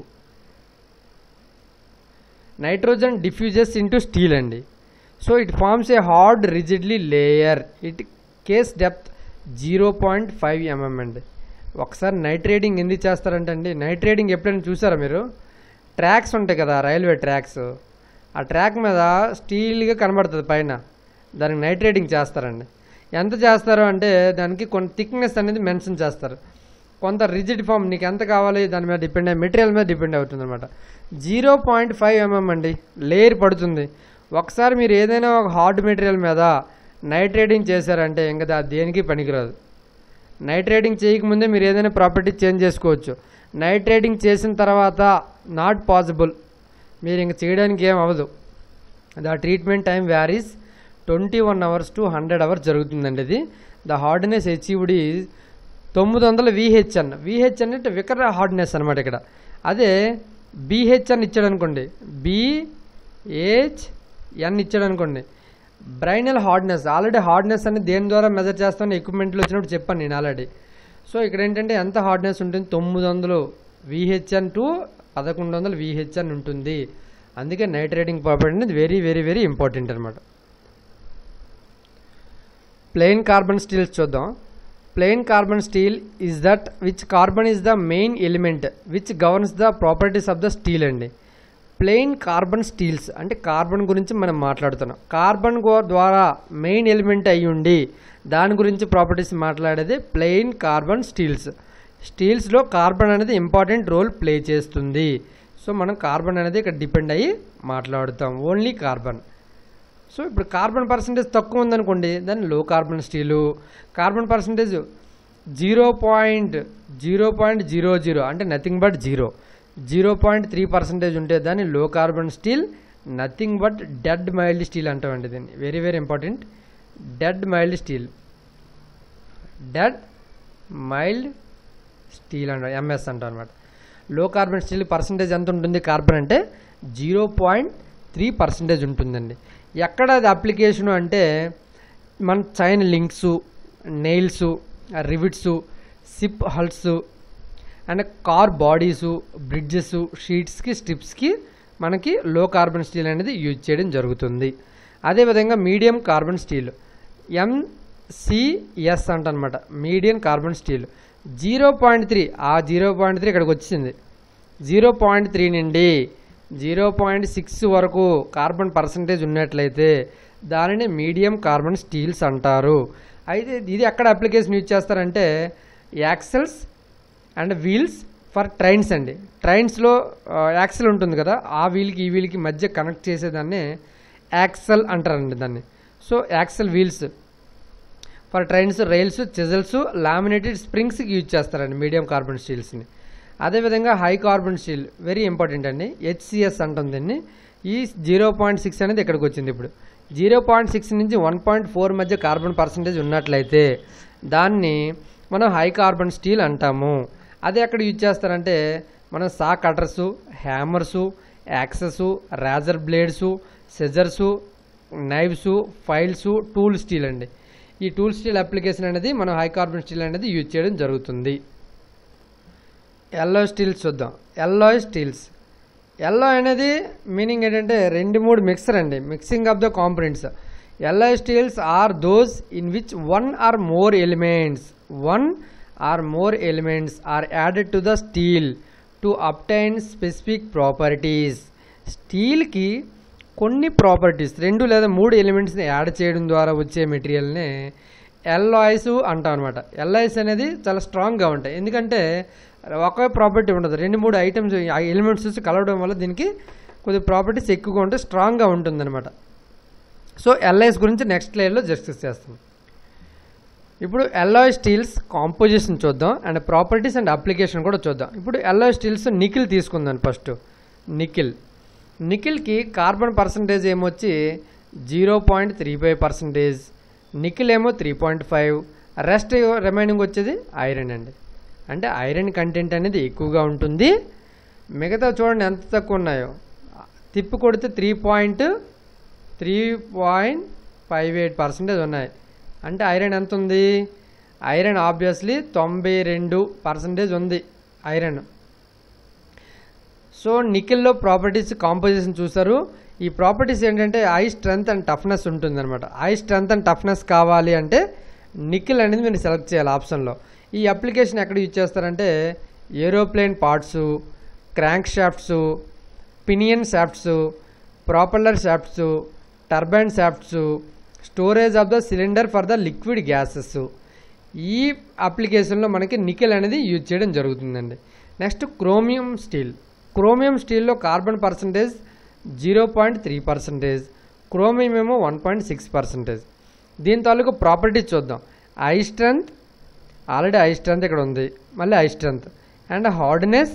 nitrogen diffuses into steel అండి so it forms a hard rigidly layer it case depth zero point five mm అండి ఒకసారి నైట్రేటింగ్ ఎందుకు చేస్తారంటే అండి నైట్రేటింగ్ ఎప్పుడైనా చూసారా మీరు tracks ఉంటాయి కదా రైల్వే ట్రాక్స్ ఆ ట్రాక్ మీద స్టీల్గా కనబడుతుంది పైన దానికి నైట్రేటింగ్ చేస్తారండి ఎంత చేస్తారు అంటే దానికి కొంత థిక్నెస్ అనేది మెన్షన్ చేస్తారు కొంత రిజిడ్ ఫామ్ నీకు ఎంత కావాలి దాని మీద డిపెండ్ అయ్యి మెటీరియల్ మీద డిపెండ్ అవుతుంది అనమాట జీరో పాయింట్ ఫైవ్ ఎంఎం అండి లేయర్ పడుతుంది ఒకసారి మీరు ఏదైనా ఒక హార్డ్ మెటీరియల్ మీద నైట్రేటింగ్ చేశారంటే ఇంకా దా దేనికి పనికిరాదు నైట్రేటింగ్ చేయకముందే మీరు ఏదైనా ప్రాపర్టీ చేంజ్ చేసుకోవచ్చు నైట్రేటింగ్ చేసిన తర్వాత నాట్ పాసిబుల్ మీరు ఇంక చేయడానికి ఏం అవ్వదు the treatment time varies twenty one hours to hundred hours జరుగుతుందండి ఇది ద హార్డ్నెస్ అచీవ్డ్ ఈజ్ తొమ్మిది వందల విహెచ్ అన్న విహెచ్ అంటే వికర హార్డ్నెస్ అనమాట ఇక్కడ అదే బీహెచ్ అని ఇచ్చాడు అనుకోండి బీహెచ్ ఎన్ ఇచ్చాడు అనుకోండి బ్రైనల్ హార్డ్నెస్ ఆల్రెడీ హార్డ్నెస్ అని దేని ద్వారా మెజర్ చేస్తాను ఎక్విప్మెంట్లో వచ్చినప్పుడు చెప్పాను నేను ఆల్రెడీ సో ఇక్కడ ఏంటంటే ఎంత హార్డ్నెస్ ఉంటుంది తొమ్మిది వందలు విహెచ్ఎన్ టు పదకొండు వందలు విహెచ్ఎన్ ఉంటుంది అందుకే నైట్రేటింగ్ ప్రాపర్టీ అనేది వెరీ వెరీ వెరీ ఇంపార్టెంట్ అనమాట ప్లెయిన్ కార్బన్ స్టీల్స్ చూద్దాం plain carbon steel is that which carbon is the main element which governs the properties of the steel అండి ప్లెయిన్ కార్బన్ స్టీల్స్ అంటే carbon గురించి మనం మాట్లాడుతున్నాం carbon గో- ద్వారా మెయిన్ ఎలిమెంట్ అయి ఉండి దాని గురించి ప్రాపర్టీస్ మాట్లాడేది ప్లెయిన్ కార్బన్ స్టీల్స్ స్టీల్స్లో కార్బన్ అనేది ఇంపార్టెంట్ రోల్ ప్లే చేస్తుంది సో మనం కార్బన్ అనేది ఇక్కడ డిపెండ్ అయ్యి మాట్లాడుతాం ఓన్లీ కార్బన్ సో ఇప్పుడు కార్బన్ పర్సంటేజ్ తక్కువ ఉందనుకోండి దాన్ని low carbon steel carbon percentage zero point zero point zero zero అంటే nothing but zero zero point three percentage ఉంటే దాన్ని low carbon steel nothing but dead mild steel అంటామండి దీన్ని very very important dead mild steel dead mild steel అంట MS అంటాం అనమాట లో carbon steel percentage ఎంత ఉంటుంది కార్బన్ అంటే జీరో పాయింట్ త్రీ పర్సెంటేజ్ ఉంటుందండి ఎక్కడ అది అప్లికేషన్ అంటే మన chain links nails rivets ship hulls and car bodies bridges షీట్స్కి స్ట్రిప్స్కి మనకి లో కార్బన్ స్టీల్ అనేది యూజ్ చేయడం జరుగుతుంది అదేవిధంగా మీడియం కార్బన్ స్టీల్ ఎంసిఎస్ అంటనమాట medium carbon steel zero point three ఆ జీరో పాయింట్ త్రీ ఇక్కడికి వచ్చింది జీరో పాయింట్ త్రీ నుండి జీరో పాయింట్ సిక్స్ వరకు కార్బన్ పర్సంటేజ్ ఉన్నట్లయితే దానిని మీడియం కార్బన్ స్టీల్స్ అంటారు అయితే ఇది ఎక్కడ అప్లికేషన్ యూజ్ చేస్తారంటే axles and wheels for trains అండి ట్రైన్స్లో యాక్సెల్ ఉంటుంది కదా ఆ వీల్కి ఈ వీల్కి మధ్య కనెక్ట్ చేసేదాన్ని యాక్సెల్ అంటారండి దాన్ని so axle wheels for trains rails chisels laminated స్ప్రింగ్స్కి యూజ్ చేస్తారండి మీడియం కార్బన్ స్టీల్స్ని అదేవిధంగా high carbon steel very important అండి హెచ్సిఎస్ అంటాం దీన్ని ఈ జీరో పాయింట్ సిక్స్ అనేది ఇక్కడికి వచ్చింది ఇప్పుడు జీరో పాయింట్ సిక్స్ నుంచి వన్ పాయింట్ ఫోర్ మధ్య కార్బన్ పర్సంటేజ్ ఉన్నట్లయితే దాన్ని మనం హై కార్బన్ స్టీల్ అంటాము అదే ఎక్కడ యూజ్ చేస్తారంటే మనం saw cutters hammers axes razor blades scissors knives files tool steel అండి ఈ టూల్ స్టీల్ అప్లికేషన్ అనేది మనం హై కార్బన్ స్టీల్ అనేది యూజ్ చేయడం జరుగుతుంది ఎల్లో స్టీల్స్ చూద్దాం ఎల్లో స్టీల్స్ ఎల్లో అనేది మీనింగ్ ఏంటంటే రెండు మూడు మిక్సర్ అండి mixing of the components alloy steels are those in which one or more elements one or more elements are added to the steel to obtain specific properties స్టీల్కి కొన్ని properties రెండు లేదా మూడు ఎలిమెంట్స్ని add చేయడం ద్వారా వచ్చే మెటీరియల్ని ఎల్లాయిస్ అంటాం అనమాట ఎల్లాయిస్ అనేది చాలా స్ట్రాంగ్గా ఉంటాయి ఎందుకంటే ఒకే ప్రాపర్టీ ఉండదు రెండు మూడు ఐటమ్స్ ఎలిమెంట్స్ వచ్చి కలవడం వల్ల దీనికి కొద్ది ప్రాపర్టీస్ ఎక్కువగా ఉంటాయి స్ట్రాంగ్గా ఉంటుందన్నమాట సో ఎల్ఐస్ గురించి నెక్స్ట్ లేయర్లో డిస్కస్ చేస్తాం ఇప్పుడు ఎల్లాయ్ స్టీల్స్ కాంపోజిషన్ చూద్దాం అండ్ ప్రాపర్టీస్ అండ్ అప్లికేషన్ కూడా చూద్దాం ఇప్పుడు ఎల్లాయ్ స్టీల్స్ నికిల్ తీసుకుందాం ఫస్ట్ నికిల్ నికిల్కి కార్బన్ పర్సంటేజ్ ఏమొచ్చి zero point three five percentage nickel ఏమో three point five rest remaining వచ్చేది ఐరన్ అండి అంటే ఐరన్ కంటెంట్ అనేది ఎక్కువగా ఉంటుంది మిగతా చూడండి ఎంత తక్కువ ఉన్నాయో తిప్పి కొడితే three point three point five eight percentage ఉన్నాయి అంటే ఐరన్ ఎంత ఉంది ఐరన్ ఆబ్వియస్లీ తొంభై రెండు పర్సెంటేజ్ ఉంది ఐరన్ సో నికెల్లో ప్రాపర్టీస్ కాంపోజిషన్ చూసారు ఈ ప్రాపర్టీస్ ఏంటంటే ఐ స్ట్రెంత్ అండ్ టఫ్నెస్ ఉంటుందన్నమాట ఐ స్ట్రెంత్ అండ్ టఫ్నెస్ కావాలి అంటే నికెల్ అనేది మీరు సెలెక్ట్ చేయాలి ఆప్షన్లో ఈ అప్లికేషన్ ఎక్కడ యూజ్ చేస్తారంటే aeroplane parts crank shafts pinion shafts propeller shafts turbine shafts storage of the cylinder for the liquid gases ఈ అప్లికేషన్లో మనకి నికెల్ అనేది యూజ్ చేయడం జరుగుతుందండి నెక్స్ట్ క్రోమియం స్టీల్ క్రోమియం స్టీల్లో carbon percentage zero point three percentage chromium ఏమో one point six percentage దీని తాలూకు ప్రాపర్టీస్ చూద్దాం high strength already high strength ఇక్కడ ఉంది మళ్ళీ high strength and hardness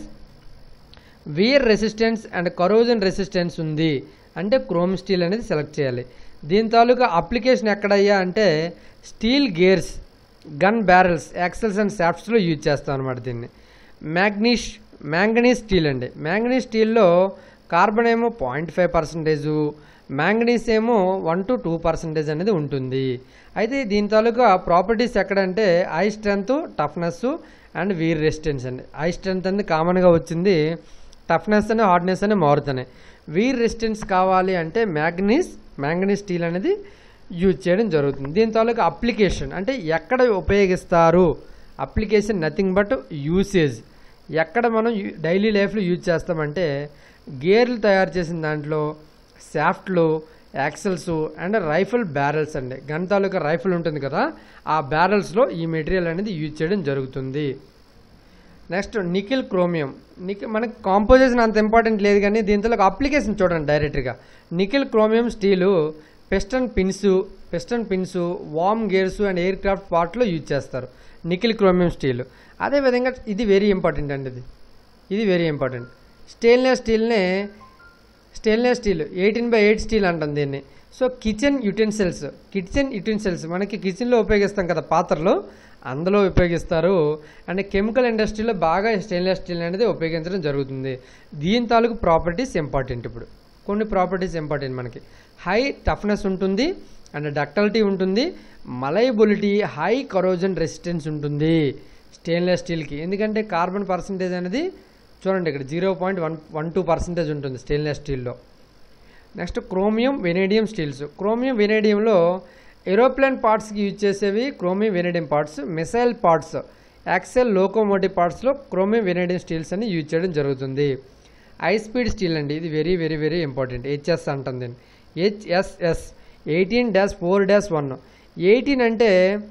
wear resistance and corrosion resistance ఉంది అంటే క్రోమ్ స్టీల్ అనేది సెలెక్ట్ చేయాలి దీని తాలూకా అప్లికేషన్ ఎక్కడయ్యా అంటే steel gears gun barrels axles and సాఫ్ట్స్లో యూజ్ చేస్తాం అనమాట దీన్ని మ్యాగ్నీష్ మ్యాంగనీస్ స్టీల్ అండి మ్యాంగనీస్ స్టీల్లో కార్బన్ ఏమో పాయింట్ ఫైవ్ పర్సెంటేజు మ్యాంగనీస్ ఏమో వన్ టు టూ పర్సెంటేజ్ అనేది ఉంటుంది అయితే దీని తాలూకా ప్రాపర్టీస్ ఎక్కడంటే high strength toughness and wear resistance అండి ఐ స్ట్రెంత్ అనేది కామన్గా వచ్చింది టఫ్నెస్ అని హార్డ్నెస్ అని మారుతున్నాయి వీర్ రెసిస్టెన్స్ కావాలి అంటే మ్యాగ్నీస్ మ్యాంగనీస్ స్టీల్ అనేది యూజ్ చేయడం జరుగుతుంది దీని తాలూకా అప్లికేషన్ అంటే ఎక్కడ ఉపయోగిస్తారు అప్లికేషన్ నథింగ్ బట్ యూసేజ్ ఎక్కడ మనం డైలీ లైఫ్లో యూజ్ చేస్తామంటే గేర్లు తయారు చేసిన దాంట్లో శాఫ్ట్లు యాక్సెల్స్ అండ్ రైఫిల్ బ్యారెల్స్ అండి గన్ తాలూకా రైఫిల్ ఉంటుంది కదా ఆ బ్యారెల్స్లో ఈ మెటీరియల్ అనేది యూజ్ చేయడం జరుగుతుంది నెక్స్ట్ నికిల్ క్రోమియం నికిల్ మనకి కాంపోజిషన్ అంత ఇంపార్టెంట్ లేదు కానీ దీంట్లో అప్లికేషన్ చూడండి డైరెక్ట్గా nickel chromium steel piston pins piston pins worm gears and aircraft పార్ట్లో యూజ్ చేస్తారు నికిల్ క్రోమియం స్టీల్ అదేవిధంగా ఇది వెరీ ఇంపార్టెంట్ అండి ఇది ఇది వెరీ ఇంపార్టెంట్ స్టెయిన్లెస్ స్టీల్నే stainless steel eighteen by eight steel అంటాం దీన్ని so kitchen utensils kitchen utensils మనకి కిచెన్లో ఉపయోగిస్తాం కదా పాత్రలు అందులో ఉపయోగిస్తారు అండ్ కెమికల్ ఇండస్ట్రీలో బాగా స్టెయిన్లెస్ స్టీల్ అనేది ఉపయోగించడం జరుగుతుంది దీని తాలూకు ప్రాపర్టీస్ ఇంపార్టెంట్ ఇప్పుడు కొన్ని ప్రాపర్టీస్ ఇంపార్టెంట్ మనకి హై టఫ్నెస్ ఉంటుంది అండ్ డక్టలిటీ ఉంటుంది మలైబిలిటీ హై కరోజన్ రెసిస్టెన్స్ ఉంటుంది స్టెయిన్లెస్ స్టీల్కి ఎందుకంటే కార్బన్ పర్సంటేజ్ అనేది చూడండి ఇక్కడ zero point one one two percentage ఉంటుంది స్టెయిన్లెస్ స్టీల్లో next chromium vanadium steels chromium వెనేడియంలో ఏరోప్లేన్ పార్ట్స్కి యూజ్ చేసేవి chromium vanadium parts missile parts axle locomotive పార్ట్స్లో క్రోమియం వెనేడియం స్టీల్స్ అని యూజ్ చేయడం జరుగుతుంది హై స్పీడ్ స్టీల్ అండి ఇది very very very important HS అంటుంది దీన్ని HSS eighteen dash four dash one eighteen అంటే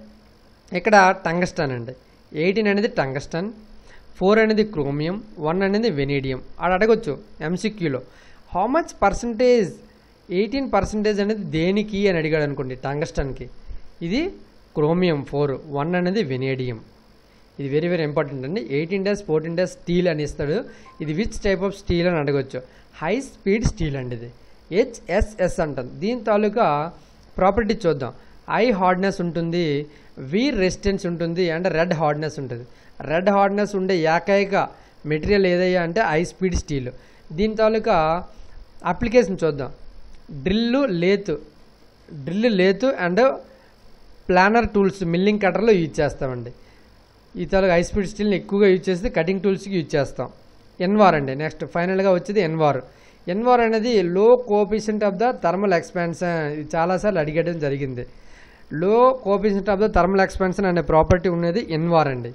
ఇక్కడ టంగస్టన్ అండి ఎయిటీన్ అనేది టంగస్టన్ ఫోర్ అనేది క్రోమియం వన్ అనేది వెనీడియం ఆడ అడగొచ్చు ఎంసీక్యూలో how much percentage eighteen percentage అనేది దేనికి అని అడిగాడు అనుకోండి టంగస్టన్కి ఇది క్రోమియం ఫోర్ వన్ అనేది వెనేడియం ఇది వెరీ వెరీ ఇంపార్టెంట్ అండి eighteen days fourteen days steel అని ఇస్తాడు ఇది విచ్ టైప్ ఆఫ్ స్టీల్ అని అడగొచ్చు హై స్పీడ్ స్టీల్ అండి ఇది హెచ్ఎస్ఎస్ అంటాం దీని తాలూకా ప్రాపర్టీ చూద్దాం ఐ హార్డ్నెస్ ఉంటుంది వీర్ రెసిస్టెన్స్ ఉంటుంది అండ్ రెడ్ హార్డ్నెస్ ఉంటుంది రెడ్ హార్డ్నెస్ ఉండే ఏకైక మెటీరియల్ ఏదయ్యా అంటే హై స్పీడ్ స్టీల్ దీని తాలూకా అప్లికేషన్ చూద్దాం drill lathe drill lathe and planer tools milling కట్టర్లో యూజ్ చేస్తామండి ఈ తాలూకా హై స్పీడ్ స్టీల్ని ఎక్కువగా యూజ్ చేస్తే కటింగ్ టూల్స్కి యూజ్ చేస్తాం ఎన్వార్ అండి నెక్స్ట్ ఫైనల్గా వచ్చేది ఎన్వార్ ఎన్వార్ అనేది low coefficient of the thermal expansion ఇది చాలాసార్లు అడిగడం జరిగింది low coefficient of the thermal expansion అనే ప్రాపర్టీ ఉన్నది ఎన్వార్ అండి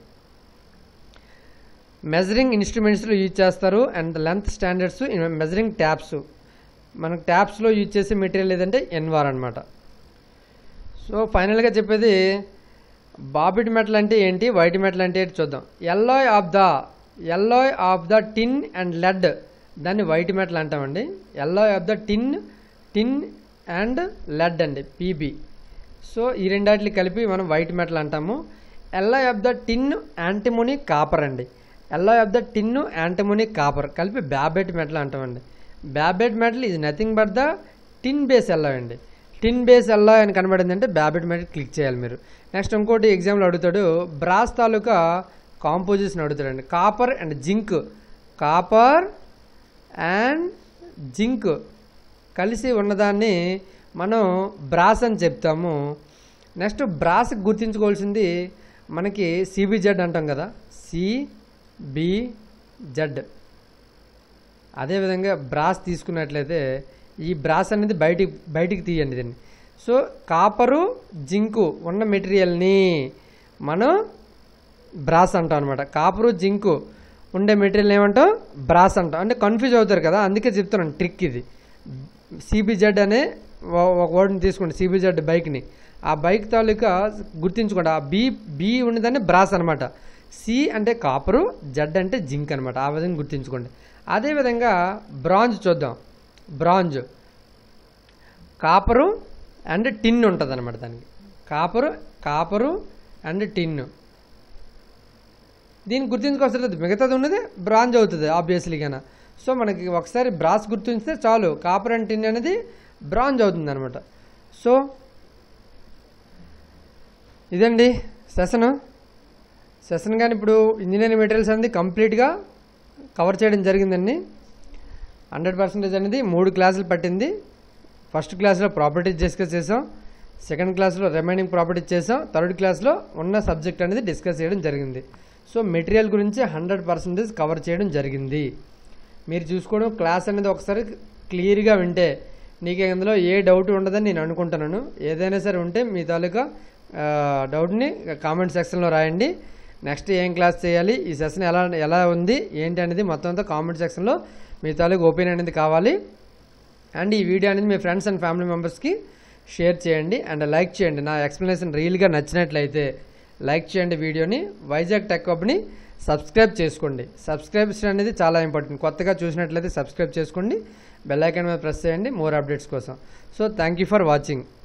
మెజరింగ్ ఇన్స్ట్రుమెంట్స్లో యూజ్ చేస్తారు and length standards measuring tapes మనకు ట్యాప్స్లో యూజ్ చేసే మెటీరియల్ ఏదంటే ఎన్వార్ అనమాట సో ఫైనల్గా చెప్పేది బాబిట్ మెటల్ అంటే ఏంటి వైట్ మెటల్ అంటే ఏంటి చూద్దాం alloy of the alloy of the tin and lead దాన్ని వైట్ మెటల్ అంటామండి alloy of the tin tin and lead అండి పీబీ సో ఈ రెండాటిని కలిపి మనం వైట్ మెటల్ అంటాము alloy of the tin antimony copper అండి alloy of the tin antimony copper కలిపి బ్యాబెట్ మెటల్ అంటామండి babbitt metal is nothing but the tin base alloy అండి టిన్ బేస్ ఎలా అని కనబడింది అంటే బ్యాబెట్ మీద క్లిక్ చేయాలి మీరు నెక్స్ట్ ఇంకోటి ఎగ్జామ్లో అడుగుతాడు బ్రాస్ తాలూకా కాంపోజిషన్ అడుగుతాడండి copper and zinc copper and zinc కలిసి ఉన్నదాన్ని మనం బ్రాస్ అని చెప్తాము నెక్స్ట్ బ్రాస్ గుర్తించుకోవాల్సింది మనకి సిబిజెడ్ అంటాం కదా సిబిజెడ్ అదేవిధంగా బ్రాస్ తీసుకున్నట్లయితే ఈ బ్రాస్ అనేది బయటికి బయటికి తీయండి దీన్ని సో కాపరు జింకు ఉన్న మెటీరియల్ని మనం బ్రాస్ అంటాం అనమాట కాపరు జింకు ఉండే మెటీరియల్ ఏమంటాం బ్రాస్ అంటాం అంటే కన్ఫ్యూజ్ అవుతారు కదా అందుకే చెప్తున్నాను ట్రిక్ ఇది సిబిజెడ్ అనే ఒ- ఒక వర్డ్ని తీసుకోండి సిబిజెడ్ బైక్ని ఆ బైక్ తాలూకా గుర్తించుకోండి ఆ బి బి ఉన్నదాన్ని బ్రాస్ అనమాట సి అంటే కాపరు జెడ్ అంటే జింక్ అనమాట ఆ విధంగా గుర్తించుకోండి అదేవిధంగా బ్రాంజ్ చూద్దాం బ్రాంజ్ కాపరు అండ్ టిన్ ఉంటుంది అనమాట దానికి కాపరు కాపరు అండ్ టిన్ దీన్ని గుర్తించుకోవాల్సిన లేదు మిగతాది ఉన్నది బ్రాంజ్ అవుతుంది ఆబ్వియస్లీగాన సో మనకి ఒకసారి బ్రాస్ గుర్తించితే చాలు కాపర్ అండ్ టిన్ అనేది బ్రాంజ్ అవుతుంది అనమాట సో ఇదండి సెషన్ సెషన్ కానీ ఇప్పుడు ఇంజనీరింగ్ మెటీరియల్స్ అనేది కంప్లీట్గా కవర్ చేయడం జరిగిందండి హండ్రెడ్ పర్సెంటేజ్ అనేది మూడు క్లాసులు పట్టింది ఫస్ట్ క్లాస్లో ప్రాపర్టీస్ డిస్కస్ చేసాం సెకండ్ క్లాస్లో రిమైనింగ్ ప్రాపర్టీస్ చేసాం థర్డ్ క్లాస్లో ఉన్న సబ్జెక్ట్ అనేది డిస్కస్ చేయడం జరిగింది సో మెటీరియల్ గురించి హండ్రెడ్ పర్సెంటేజ్ కవర్ చేయడం జరిగింది మీరు చూసుకోవడం క్లాస్ అనేది ఒకసారి క్లియర్గా వింటే నీకు ఇందులో ఏ డౌట్ ఉండదని నేను అనుకుంటున్నాను ఏదైనా సరే ఉంటే మీ తాలూకా ఆ, డౌట్ని కామెంట్ సెక్షన్లో రాయండి నెక్స్ట్ ఏం క్లాస్ చేయాలి ఈ సెషన్ ఎలా ఎలా ఉంది ఏంటి అనేది మొత్తం అంతా కామెంట్ సెక్షన్లో మీ తాలూకు ఒపీనియన్ అనేది కావాలి అండ్ ఈ వీడియో అనేది మీ ఫ్రెండ్స్ అండ్ ఫ్యామిలీ మెంబర్స్కి షేర్ చేయండి అండ్ లైక్ చేయండి నా ఎక్స్ప్లెనేషన్ రియల్గా నచ్చినట్లయితే లైక్ చేయండి వీడియోని వైజాగ్ టెక్ హబ్ని సబ్స్క్రైబ్ చేసుకోండి సబ్స్క్రిప్షన్ అనేది చాలా ఇంపార్టెంట్ కొత్తగా చూసినట్లయితే సబ్స్క్రైబ్ చేసుకోండి బెల్ ఐకాన్ మీద ప్రెస్ చేయండి మోర్ అప్డేట్స్ కోసం so thank you for watching